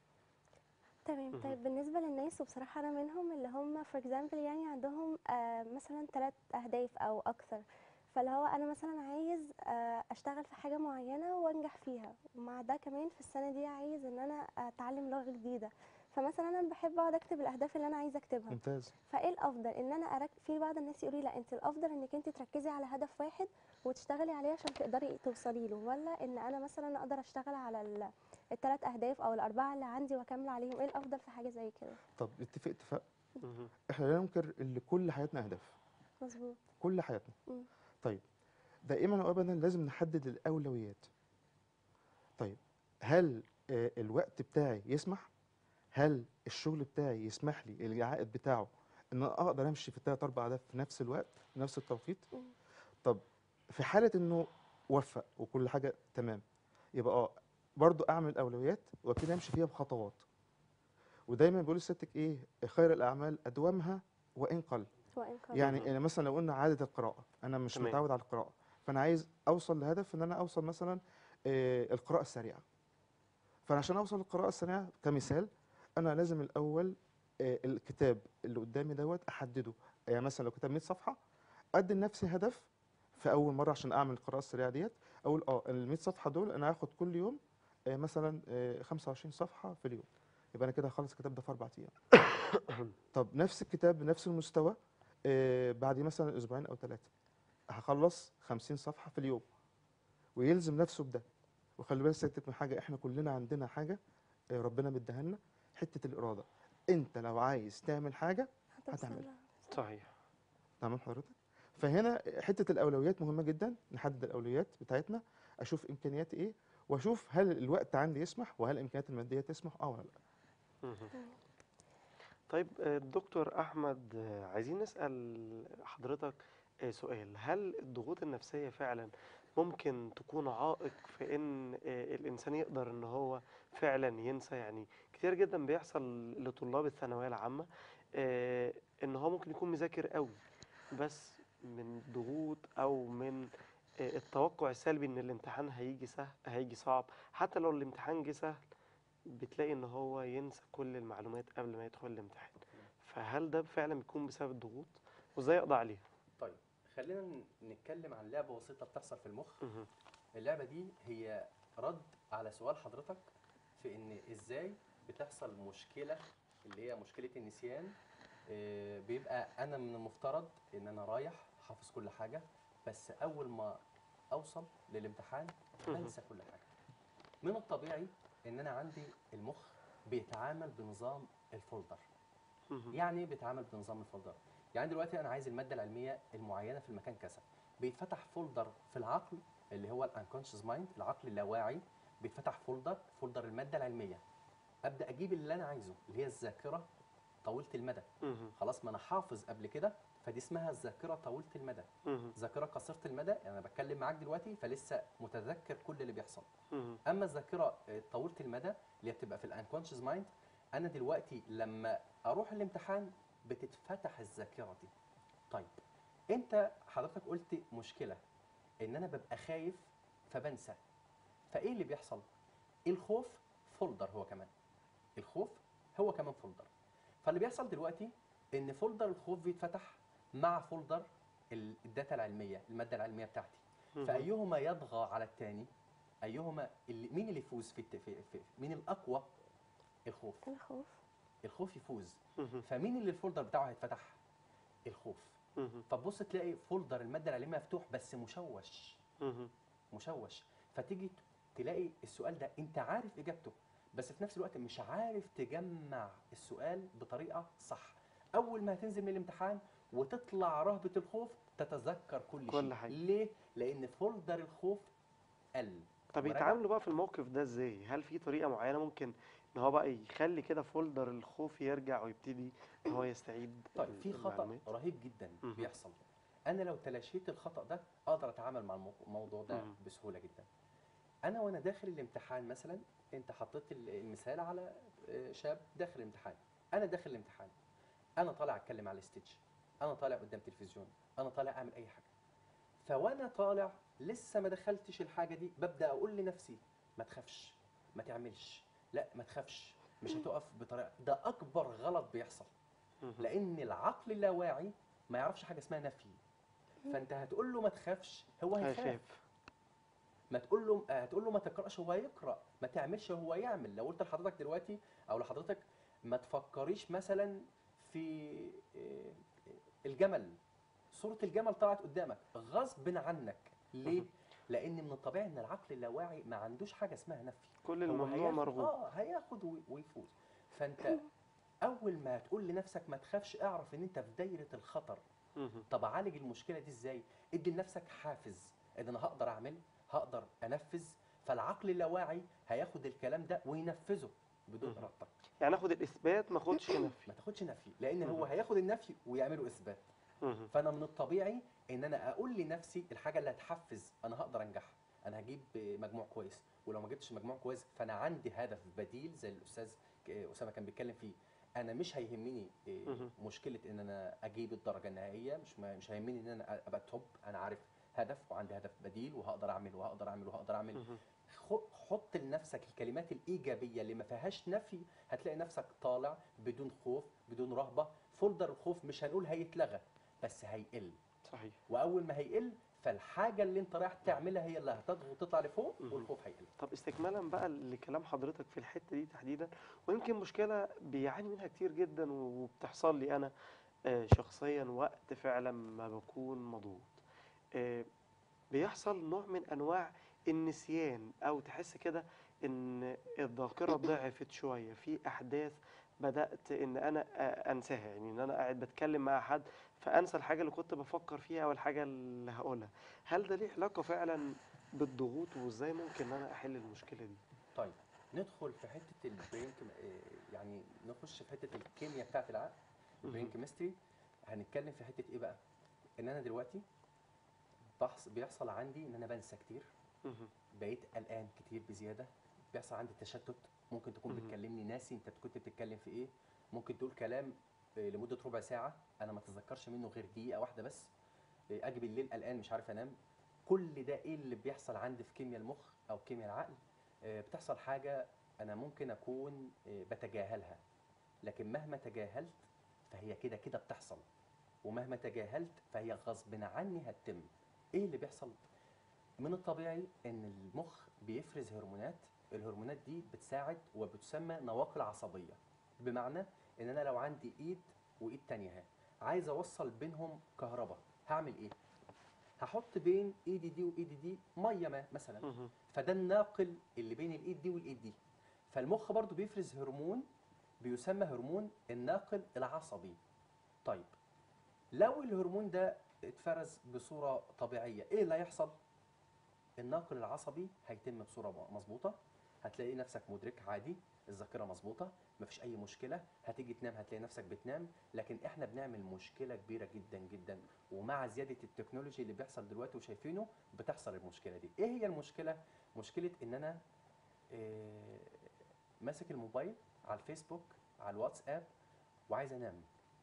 تمام مهم. طيب بالنسبة للناس وبصراحة أنا منهم اللي هم for example يعني عندهم آه مثلا ثلاث أهداف أو أكثر فاللي هو أنا مثلا عايز آه أشتغل في حاجة معينة وأنجح فيها ومع ده كمان في السنة دي عايز إن أنا أتعلم لغة جديدة فمثلا أنا بحب أقعد أكتب الأهداف اللي أنا عايزة أكتبها ممتاز فايه الافضل ان انا أرك... في بعض الناس يقولوا لي لا انت الافضل انك انت تركزي على هدف واحد وتشتغلي عليه عشان تقدري توصلي له ولا ان انا مثلا اقدر اشتغل على ال... الثلاث اهداف او الاربعه اللي عندي واكمل عليهم ايه الافضل في حاجه زي كده طب نتفق اتفاق مهم. احنا لا ننكر ان كل حياتنا اهداف مظبوط كل حياتنا مم. طيب دائما وابدا لازم نحدد الاولويات طيب هل آه، الوقت بتاعي يسمح هل الشغل بتاعي يسمح لي العائد بتاعه ان انا اقدر امشي في الثلاث اربع اهداف في نفس الوقت في نفس التوقيت مم. طب في حاله انه وفق وكل حاجه تمام يبقى اه برضو اعمل اولويات وابتدي امشي فيها بخطوات ودايما بيقول لسيادتك ايه خير الاعمال ادومها وان قل وان كان يعني مهم. يعني مثلا لو قلنا عاده القراءه انا مش تمام. متعود على القراءه فانا عايز اوصل لهدف ان انا اوصل مثلا آه، القراءه السريعه فانا عشان اوصل للقراءه السريعه كمثال انا لازم الاول آه، الكتاب اللي قدامي دوت احدده يعني مثلا لو كتاب 100 صفحه ادي لنفسي هدف في اول مره عشان اعمل القراءه السريعه ديت اقول اه ال 100 صفحه دول انا هاخد كل يوم آه، مثلا آه، 25 صفحه في اليوم يبقى انا كده هخلص الكتاب ده في اربع ايام طب نفس الكتاب بنفس المستوى آه، بعد مثلا اسبوعين او ثلاثه هخلص 50 صفحه في اليوم ويلزم نفسه بده وخلي بالك سيادتك من حاجه احنا كلنا عندنا حاجه آه، ربنا مديها لنا حته الاراده انت لو عايز تعمل حاجه هتوصل هتعملها. لها. صحيح تمام حضرتك فهنا حته الاولويات مهمه جدا نحدد الاولويات بتاعتنا اشوف امكانياتي ايه واشوف هل الوقت عندي يسمح وهل الامكانيات الماديه تسمح اه ولا لا مهم. طيب آه، دكتور احمد آه، عايزين نسال حضرتك آه، سؤال هل الضغوط النفسيه فعلا ممكن تكون عائق في ان آه، الانسان يقدر ان هو فعلا ينسى يعني كتير جدا بيحصل لطلاب الثانويه العامه آه، ان هو ممكن يكون مذاكر قوي بس من ضغوط او من آه، التوقع السلبي ان الامتحان هيجي سهل هيجي صعب حتى لو الامتحان جه سهل بتلاقي ان هو ينسى كل المعلومات قبل ما يدخل الامتحان فهل ده فعلا بيكون بسبب الضغوط وازاي يقضي عليها طيب خلينا ن- نتكلم عن لعبه بسيطه بتحصل في المخ مهم. اللعبه دي هي رد على سؤال حضرتك في ان ازاي بتحصل مشكله اللي هي مشكله النسيان آه، بيبقى انا من المفترض ان انا رايح حافظ كل حاجه بس اول ما اوصل للامتحان مهم. بنسى كل حاجه من الطبيعي ان انا عندي المخ بيتعامل بنظام الفولدر مهم. يعني ايه بيتعامل بنظام الفولدر يعني دلوقتي انا عايز الماده العلميه المعينه في المكان كذا بيتفتح فولدر في العقل اللي هو الانكونشس مايند العقل اللاواعي بيتفتح فولدر فولدر الماده العلميه ابدا اجيب اللي انا عايزه اللي هي الذاكره طويله المدى مهم. خلاص ما انا حافظ قبل كده فدي اسمها الذاكره طويله المدى مهم. ذاكره قصيره المدى يعني انا بتكلم معاك دلوقتي فلسه متذكر كل اللي بيحصل مهم. اما الذاكره آه، طويله المدى اللي هي بتبقى في الانكونشس مايند انا دلوقتي لما اروح الامتحان بتتفتح الذاكره دي طيب انت حضرتك قلت مشكله ان انا ببقى خايف فبنسى فايه اللي بيحصل الخوف فولدر هو كمان الخوف هو كمان فولدر فاللي بيحصل دلوقتي ان فولدر الخوف بيتفتح مع فولدر ال- الداتا العلميه الماده العلميه بتاعتي فايهما يطغى على الثاني ايهما اللي مين اللي يفوز في, الت- في, في مين الاقوى الخوف الخوف الخوف يفوز مهم. فمين اللي الفولدر بتاعه هيتفتح الخوف مهم. فتبص تلاقي فولدر الماده العلميه مفتوح بس مشوش مهم. مشوش فتيجي تلاقي السؤال ده انت عارف اجابته بس في نفس الوقت مش عارف تجمع السؤال بطريقه صح اول ما هتنزل من الامتحان وتطلع رهبه الخوف تتذكر كل, كل شيء حاجة. ليه لان فولدر الخوف قل طب مراجعة. يتعاملوا بقى في الموقف ده ازاي هل في طريقه معينه ممكن ان هو بقى يخلي كده فولدر الخوف يرجع ويبتدي ان هو يستعيد طيب في خطا المعلومات؟ رهيب جدا مهم. بيحصل انا لو تلاشيت الخطا ده اقدر اتعامل مع المو- الموضوع ده مهم. بسهوله جدا انا وانا داخل الامتحان مثلا انت حطيت ال- المثال على آه، شاب داخل الامتحان انا داخل الامتحان انا طالع اتكلم على الستيج انا طالع قدام تلفزيون انا طالع اعمل اي حاجه فوانا طالع لسه ما دخلتش الحاجه دي ببدا اقول لنفسي ما تخافش ما تعملش لا ما تخافش مش هتقف بطريقه ده اكبر غلط بيحصل مهم. لان العقل اللاواعي ما يعرفش حاجه اسمها نفي فانت هتقول له ما تخافش هو هيخاف هيخاف ما تقول له آه، هتقول له ما تقراش هو هيقرا ما تعملش هو يعمل لو قلت لحضرتك دلوقتي او لحضرتك ما تفكريش مثلا في آه، الجمل صورة الجمل طلعت قدامك غصب عنك ليه؟ لأن من الطبيعي إن العقل اللاواعي ما عندوش حاجة اسمها نفي كل هو الممنوع هياخد- مرغوب اه هياخد وي- ويفوز فانت اول ما هتقول لنفسك ما تخافش اعرف ان انت في دايره الخطر مهم. طب اعالج المشكله دي ازاي ادي لنفسك حافز ان انا هقدر اعمل هقدر انفذ فالعقل اللاواعي هياخد الكلام ده وينفذه بدون مهم. ارادتك يعني اخد الاثبات ما اخدش نفي ما تاخدش نفي لان هو مهم. هياخد النفي ويعمله اثبات مهم. فانا من الطبيعي ان انا اقول لنفسي الحاجه اللي هتحفز انا هقدر انجح انا هجيب مجموع كويس ولو ما جبتش مجموع كويس فانا عندي هدف بديل زي الاستاذ ك- اسامه كان بيتكلم فيه انا مش هيهمني إيه، مهم. مشكله ان انا اجيب الدرجه النهائيه مش ما- مش هيهمني ان انا ابقى توب انا عارف هدف وعندي هدف بديل وهقدر اعمل وهقدر اعمل وهقدر اعمل مهم. خ- حط لنفسك الكلمات الايجابيه اللي ما فيهاش نفي هتلاقي نفسك طالع بدون خوف بدون رهبه فولدر الخوف مش هنقول هيتلغى بس هيقل صحيح واول ما هيقل فالحاجه اللي انت رايح تعملها هي اللي هتضغط وتطلع لفوق مهم. والخوف هيقل طب استكمالا بقى لكلام حضرتك في الحته دي تحديدا ويمكن مشكله بيعاني منها كتير جدا وبتحصل لي انا آه، شخصيا وقت فعلا ما بكون مضغوط آه، بيحصل نوع من انواع النسيان او تحس كده ان الذاكره ضعفت شويه في احداث بدات ان انا آه، انساها يعني ان انا قاعد بتكلم مع حد فانسى الحاجه اللي كنت بفكر فيها او الحاجه اللي هقولها هل ده ليه علاقه فعلا بالضغوط وازاي ممكن ان انا احل المشكله دي طيب ندخل في حته البرين كيم- آه، يعني نخش في حته الكيمياء بتاعت العقل البرين مهم. كيمستري هنتكلم في حته ايه بقى ان انا دلوقتي بحص بيحصل عندي ان انا بنسى كتير مهم. بقيت قلقان كتير بزياده بيحصل عندي تشتت ممكن تكون مهم. بتكلمني ناسي انت كنت بتتكلم في ايه ممكن تقول كلام آه، لمده ربع ساعه انا ما اتذكرش منه غير دقيقه واحده بس آه، اجي بالليل قلقان مش عارف انام كل ده ايه اللي بيحصل عندي في كيمياء المخ او كيمياء العقل آه، بتحصل حاجه انا ممكن اكون آه، بتجاهلها لكن مهما تجاهلت فهي كده كده بتحصل ومهما تجاهلت فهي غصب عني هتتم ايه اللي بيحصل من الطبيعي ان المخ بيفرز هرمونات الهرمونات دي بتساعد وبتسمى نواقل عصبيه بمعنى ان انا لو عندي ايد وايد تانية اهي عايز اوصل بينهم كهرباء هعمل ايه هحط بين ايدي دي وايدي دي ميه ما مثلا مهم. فده الناقل اللي بين الايد دي والايد دي فالمخ برضو بيفرز هرمون بيسمى هرمون الناقل العصبي طيب لو الهرمون ده اتفرز بصوره طبيعيه ايه اللي هيحصل الناقل العصبي هيتم بصوره مظبوطه هتلاقي نفسك مدرك عادي الذاكره مظبوطه مفيش اي مشكله هتيجي تنام هتلاقي نفسك بتنام لكن احنا بنعمل مشكله كبيره جدا جدا ومع زياده التكنولوجي اللي بيحصل دلوقتي وشايفينه بتحصل المشكله دي ايه هي المشكله مشكله ان انا آه، ماسك الموبايل على الفيسبوك على الواتساب وعايز انام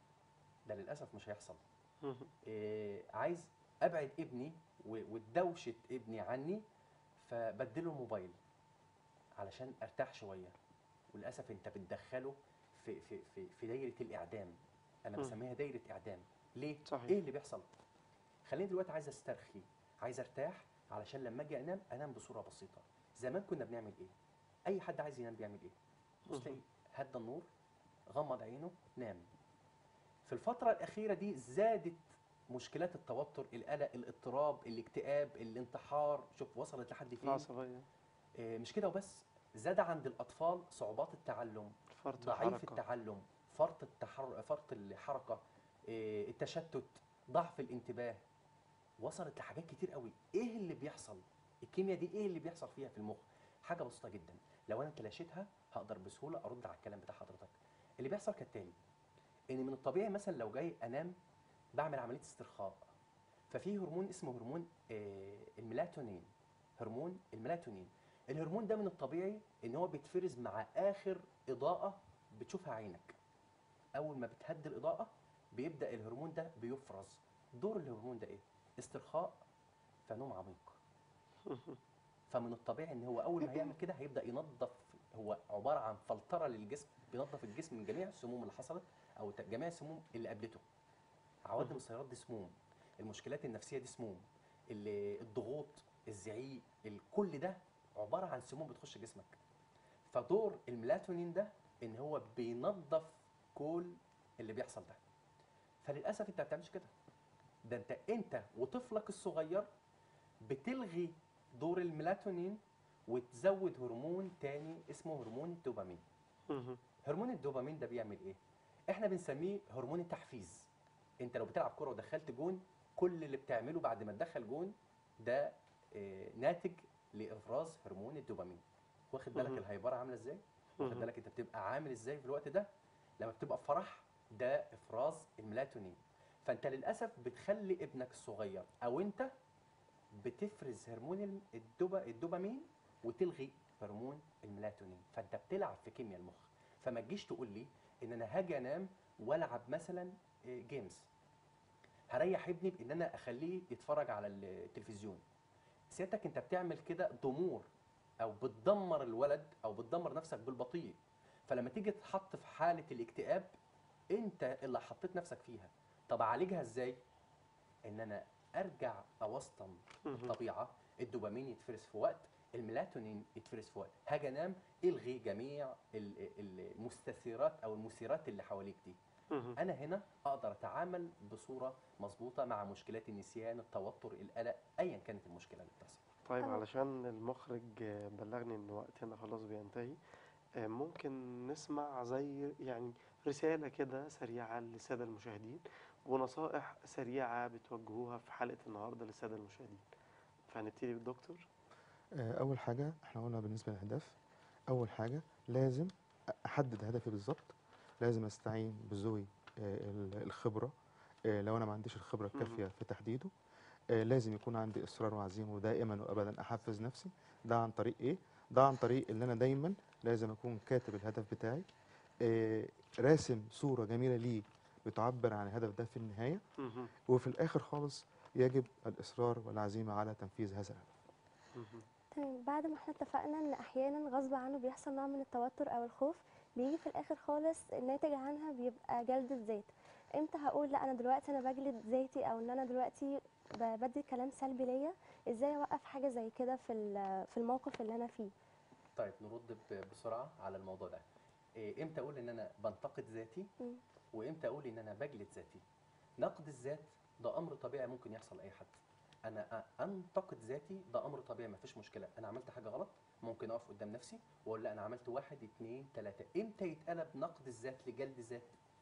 ده للاسف مش هيحصل مهم. إيه، عايز ابعد ابني و- ودوشه ابني عني فبدله الموبايل علشان ارتاح شويه وللاسف انت بتدخله في في في في دايره الاعدام انا مم. بسميها دايره اعدام ليه صحيح. ايه اللي بيحصل خليني دلوقتي عايز استرخي عايز ارتاح علشان لما اجي انام انام بصوره بسيطه زمان كنا بنعمل ايه اي حد عايز ينام بيعمل ايه بص مهم. تلاقي هدى النور غمض عينه نام في الفتره الاخيره دي زادت مشكلات التوتر القلق الاضطراب الاكتئاب الانتحار شوف وصلت لحد فين العصبيه آه، مش كده وبس زاد عند الاطفال صعوبات التعلم فرط ضعيف الحركه التعلم فرط التحر... فرط الحركه آه، التشتت ضعف الانتباه وصلت لحاجات كتير قوي ايه اللي بيحصل الكيمياء دي ايه اللي بيحصل فيها في المخ حاجه بسيطه جدا لو انا تلاشيتها هقدر بسهوله ارد على الكلام بتاع حضرتك اللي بيحصل كالتالي ان من الطبيعي مثلا لو جاي انام بعمل عمليه استرخاء ففي هرمون اسمه هرمون آه، الميلاتونين هرمون الميلاتونين الهرمون ده من الطبيعي ان هو بيتفرز مع اخر اضاءه بتشوفها عينك اول ما بتهدي الاضاءه بيبدا الهرمون ده بيفرز دور الهرمون ده ايه استرخاء فنوم عميق فمن الطبيعي ان هو اول ما هيعمل كده هيبدا ينظف هو عباره عن فلتره للجسم بينظف الجسم من جميع السموم اللي حصلت او ت- جميع السموم اللي قابلته عوادم السيارات دي سموم المشكلات النفسيه دي سموم اللي- الضغوط الزعيق ال- كل ده عباره عن سموم بتخش جسمك فدور الميلاتونين ده ان هو بينظف كل اللي بيحصل ده فللاسف انت ما بتعملش كده ده انت انت وطفلك الصغير بتلغي دور الميلاتونين وتزود هرمون تاني اسمه هرمون الدوبامين مهم. هرمون الدوبامين ده بيعمل ايه احنا بنسميه هرمون التحفيز انت لو بتلعب كره ودخلت جون كل اللي بتعمله بعد ما تدخل جون ده آه، ناتج لافراز هرمون الدوبامين واخد بالك مهم. الهيبره عامله ازاي واخد مهم. بالك انت بتبقى عامل ازاي في الوقت ده لما بتبقى في فرح ده افراز الميلاتونين فانت للاسف بتخلي ابنك الصغير او انت بتفرز هرمون الم- الدوبا الدوبامين وتلغي هرمون الميلاتونين فانت بتلعب في كيمياء المخ فما تجيش تقول لي ان انا هاجي انام والعب مثلا آه، جيمز هريح ابني بان انا اخليه يتفرج على التلفزيون سيادتك انت بتعمل كده ضمور او بتدمر الولد او بتدمر نفسك بالبطيء فلما تيجي تتحط في حاله الاكتئاب انت اللي حطيت نفسك فيها طب اعالجها ازاي ان انا ارجع اوسطن مهم. الطبيعه الدوبامين يتفرز في وقت الميلاتونين يتفرز في وقت هاجي انام الغي جميع ال- المستثيرات او المثيرات اللي حواليك دي مهم. انا هنا اقدر اتعامل بصوره مظبوطه مع مشكلات النسيان التوتر القلق ايا كانت المشكله اللي بتحصل طيب طبعا. علشان المخرج آه، بلغني ان وقتنا خلاص بينتهي آه، ممكن نسمع زي يعني رسالة كده سريعة للسادة المشاهدين ونصائح سريعة بتوجهوها في حلقة النهاردة للسادة المشاهدين فهنبتدي بالدكتور آه، اول حاجه احنا قلنا بالنسبه للاهداف اول حاجه لازم احدد هدفي بالظبط لازم استعين بذوي آه، ال- الخبره آه، لو انا ما عنديش الخبره مهم. الكافيه في تحديده آه، لازم يكون عندي اصرار وعزيمه ودائما وابدا احفز نفسي ده عن طريق ايه ده عن طريق ان انا دايما لازم اكون كاتب الهدف بتاعي آه، راسم صوره جميله ليه بتعبر عن الهدف ده في النهايه مهم. وفي الاخر خالص يجب الاصرار والعزيمه على تنفيذ هذا الهدف مهم. تمام بعد ما احنا اتفقنا ان احيانا غصب عنه بيحصل نوع من التوتر او الخوف بيجي في الاخر خالص الناتج عنها بيبقى جلد الذات امتى هقول لا انا دلوقتي انا بجلد ذاتي او ان انا دلوقتي ب- بدي كلام سلبي ليا ازاي اوقف حاجه زي كده في ال- في الموقف اللي انا فيه طيب نرد ب- بسرعه على الموضوع ده إيه، امتى اقول ان انا بنتقد ذاتي مم. وامتى اقول ان انا بجلد ذاتي نقد الذات ده امر طبيعي ممكن يحصل لاي حد انا أ- انتقد ذاتي ده امر طبيعي مفيش مشكله انا عملت حاجه غلط ممكن اقف قدام نفسي واقول لا انا عملت واحد اتنين تلاته امتى يتقلب نقد الذات لجلد الذات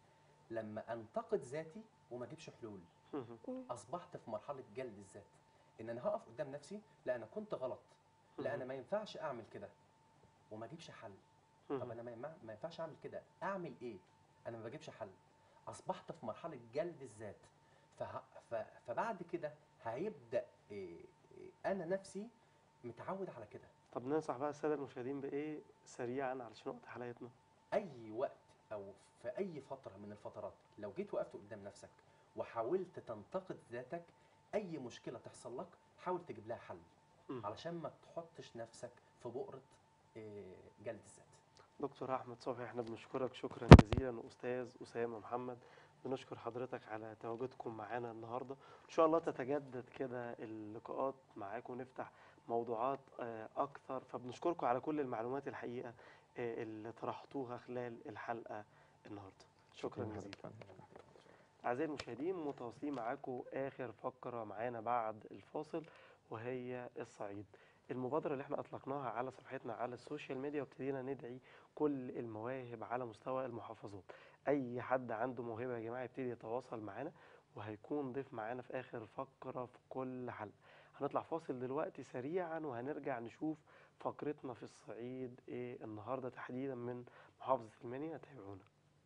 لما انتقد ذاتي وما اجيبش حلول مهم. اصبحت في مرحله جلد الذات ان انا هقف قدام نفسي لا انا كنت غلط لا انا ما ينفعش اعمل كده وما اجيبش حل طب مهم. انا ما ينفع- ما ينفعش اعمل كده اعمل ايه انا ما بجيبش حل اصبحت في مرحله جلد الذات فه... ف... فبعد كده هيبدا إيه... إيه... انا نفسي متعود على كده طب ننصح بقى السادة المشاهدين بإيه سريعا علشان وقت حلقتنا اي وقت او في اي فتره من الفترات لو جيت وقفت قدام نفسك وحاولت تنتقد ذاتك اي مشكله تحصل لك حاول تجيب لها حل مم. علشان ما تحطش نفسك في بؤره إيه... جلد الذات دكتور احمد صبحي احنا بنشكرك شكرا جزيلا واستاذ اسامه محمد بنشكر حضرتك على تواجدكم معانا النهارده ان شاء الله تتجدد كده اللقاءات معاكم ونفتح موضوعات آه، اكثر فبنشكركم على كل المعلومات الحقيقه آه، اللي طرحتوها خلال الحلقه النهارده شكرا جزيلا أعزائي المشاهدين متواصلين معاكم آخر فقرة معانا بعد الفاصل وهي الصعيد المبادرة اللي احنا أطلقناها على صفحتنا على السوشيال ميديا وابتدينا ندعي كل المواهب على مستوى المحافظات أي حد عنده موهبة يا جماعة يبتدي يتواصل معانا وهيكون ضيف معانا في آخر فقرة في كل حلقة هنطلع فاصل دلوقتي سريعا وهنرجع نشوف فقرتنا في الصعيد ايه النهاردة تحديدا من محافظة المنيا تابعونا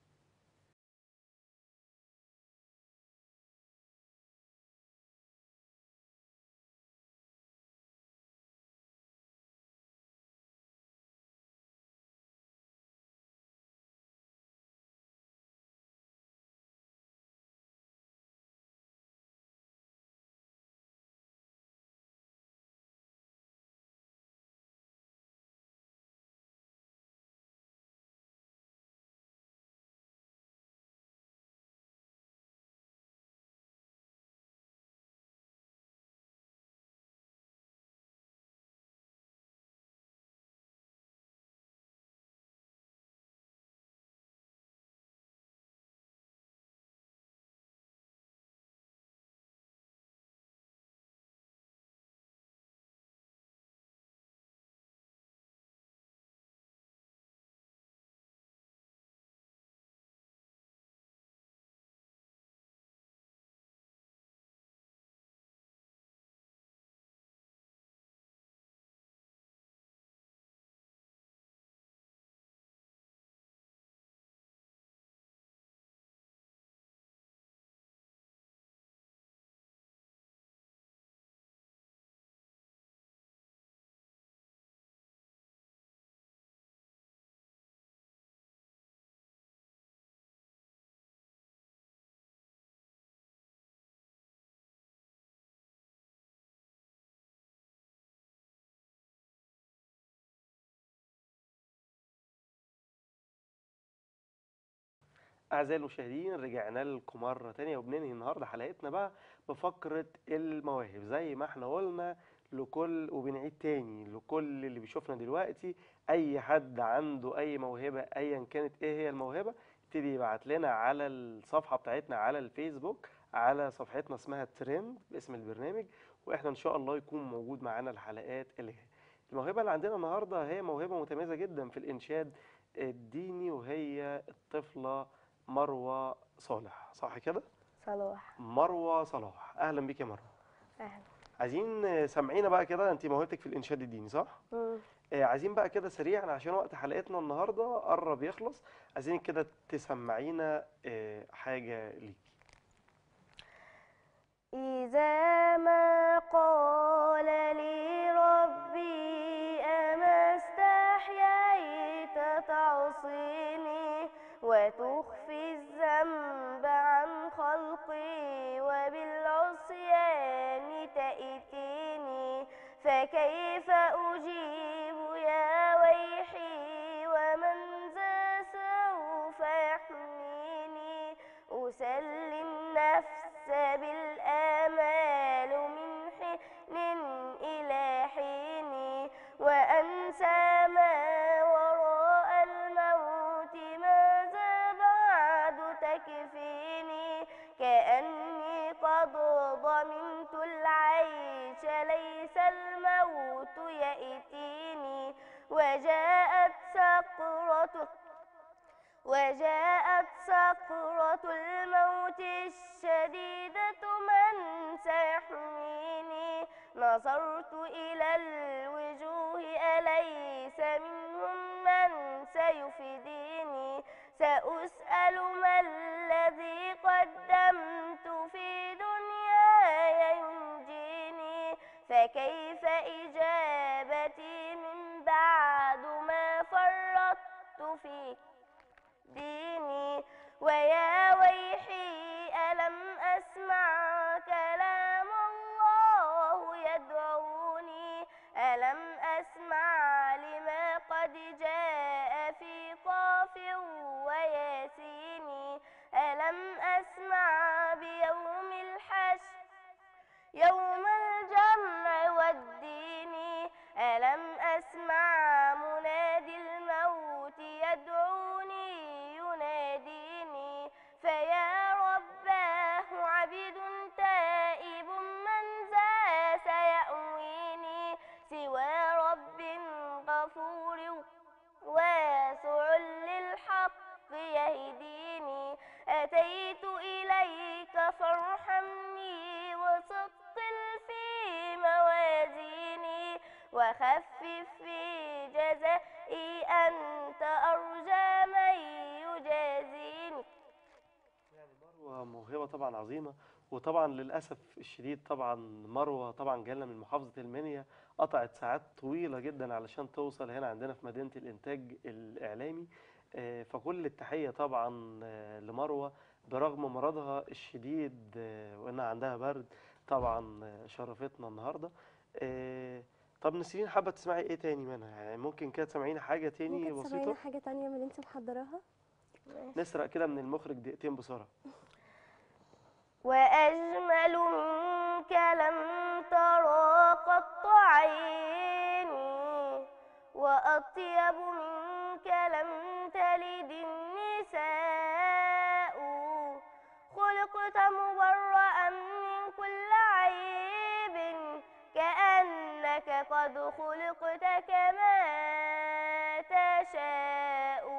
أعزائي المشاهدين رجعنا لكم مرة تانية وبننهي النهاردة حلقتنا بقى بفقرة المواهب زي ما احنا قلنا لكل وبنعيد تاني لكل اللي بيشوفنا دلوقتي أي حد عنده أي موهبة أيا كانت إيه هي الموهبة يبتدي يبعت لنا على الصفحة بتاعتنا على الفيسبوك على صفحتنا اسمها ترند باسم البرنامج واحنا إن شاء الله يكون موجود معانا الحلقات اللي جاية الموهبة اللي عندنا النهاردة هي موهبة متميزة جدا في الإنشاد الديني وهي الطفلة مروة صالح صح كده؟ صلاح مروة صلاح أهلا بيك يا مروة أهلا عايزين آه، سامعينا بقى كده أنت موهبتك في الإنشاد الديني صح؟ مم. آه، عايزين بقى كده سريعا عشان وقت حلقتنا النهاردة قرب يخلص عايزين كده تسمعينا آه، حاجة ليكي إذا ما قال لي ربي أما استحييت تعصيني وتخفي الذنب عن خلقي وبالعصيان تأتيني فكيف أجيب يا ويحي ومن ذا سوف يحميني أسلي النفس بالآمال من حين إلى حين وأنسى ما وراء الموت ماذا بعد تكفيني كأني قد ضمنت العيش ليس الموت يأتيني وجاءت سقرة وجاءت سكرة الموت الشديدة من سيحميني نظرت إلى الوجوه أليس منهم من سيفديني سأسأل ما الذي قدمت في دنياي ينجيني فكيف إجابتي من بعد ما فرطت فيك ديني ويا ويحي ألم أسمع كلام الله يدعوني ألم أسمع لما قد جاء في أسمع منادي الموت يدعوني يناديني فيا رباه عبد تائب من ذا سيأويني سوى رب غفور واسع للحق يهديني أتيت إليك فارحمني وثقل في موازيني وخفف في جزائي أنت أرجى من يجازيني يعني مروة موهبة طبعا عظيمة وطبعا للأسف الشديد طبعا مروة طبعا جالنا من محافظة المنيا قطعت ساعات طويلة جدا علشان توصل هنا عندنا في مدينة الإنتاج الإعلامي آه، فكل التحية طبعا آه، لمروة برغم مرضها الشديد آه، وإنها عندها برد طبعا آه، شرفتنا النهاردة آه، طب نسرين حابة تسمعي إيه تاني منها يعني ممكن كده تسمعينا حاجة تاني ممكن تسمعينا بسيطة حاجة تانية من اللي انت محضراها نسرق كده من المخرج دقيقتين بسرعة وأجمل منك لم ترى قط عيني وأطيب منك لم تلد النساء خلقت مبرأ من كل عيب كأنك قد خلقت كما تشاء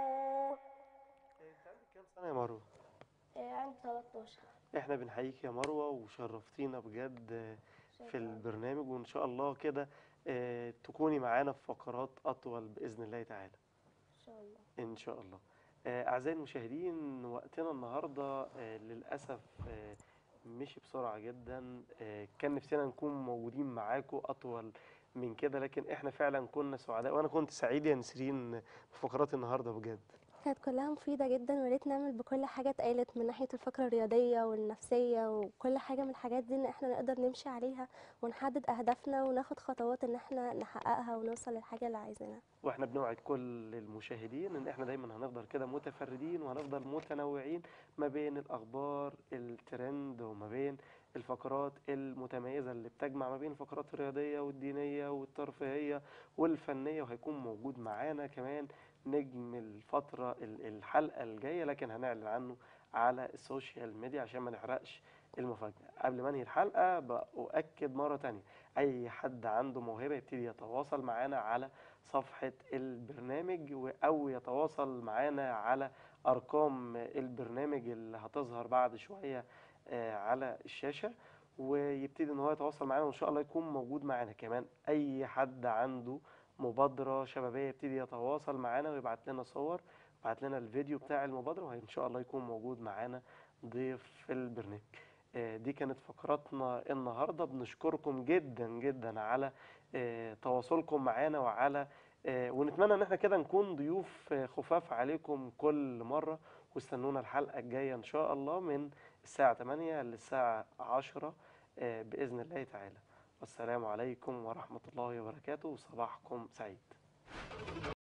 كام سنة يا مروة؟ عندي 13 احنا بنحييك يا مروة وشرفتينا بجد في البرنامج وان شاء الله كده آه، تكوني معانا في فقرات اطول باذن الله تعالى إن شاء الله ان شاء الله آه، اعزائي المشاهدين وقتنا النهارده آه، للاسف آه، مشي بسرعه جدا آه، كان نفسنا نكون موجودين معاكم اطول من كده لكن احنا فعلا كنا سعداء وانا كنت سعيد يا نسرين بفقرات النهارده بجد كانت كلها مفيدة جدا ويا ريت نعمل بكل حاجة اتقالت من ناحية الفقرة الرياضية والنفسية وكل حاجة من الحاجات دي ان احنا نقدر نمشي عليها ونحدد اهدافنا وناخد خطوات ان احنا نحققها ونوصل للحاجة اللي عايزينها واحنا بنوعد كل المشاهدين ان احنا دايما هنفضل كده متفردين وهنفضل متنوعين ما بين الاخبار الترند وما بين الفقرات المتميزة اللي بتجمع ما بين الفقرات الرياضية والدينية والترفيهية والفنية وهيكون موجود معانا كمان نجم الفترة ال- الحلقة الجاية لكن هنعلن عنه على السوشيال ميديا عشان ما نحرقش المفاجأة قبل ما انهي الحلقة بأؤكد مرة تانية أي حد عنده موهبة يبتدي يتواصل معانا على صفحة البرنامج و- أو يتواصل معانا على أرقام البرنامج اللي هتظهر بعد شوية آه، على الشاشة ويبتدي إن هو يتواصل معانا وإن شاء الله يكون موجود معانا كمان أي حد عنده مبادرة شبابية يبتدي يتواصل معانا ويبعت لنا صور يبعت لنا الفيديو بتاع المبادرة وإن شاء الله يكون موجود معانا ضيف في البرنامج آه، دي كانت فقراتنا النهاردة بنشكركم جدا جدا على آه، تواصلكم معانا وعلى آه، ونتمنى ان احنا كده نكون ضيوف آه، خفاف عليكم كل مرة واستنونا الحلقة الجاية ان شاء الله من الساعة 8 للساعة 10 آه، بإذن الله تعالى والسلام عليكم ورحمة الله وبركاته وصباحكم سعيد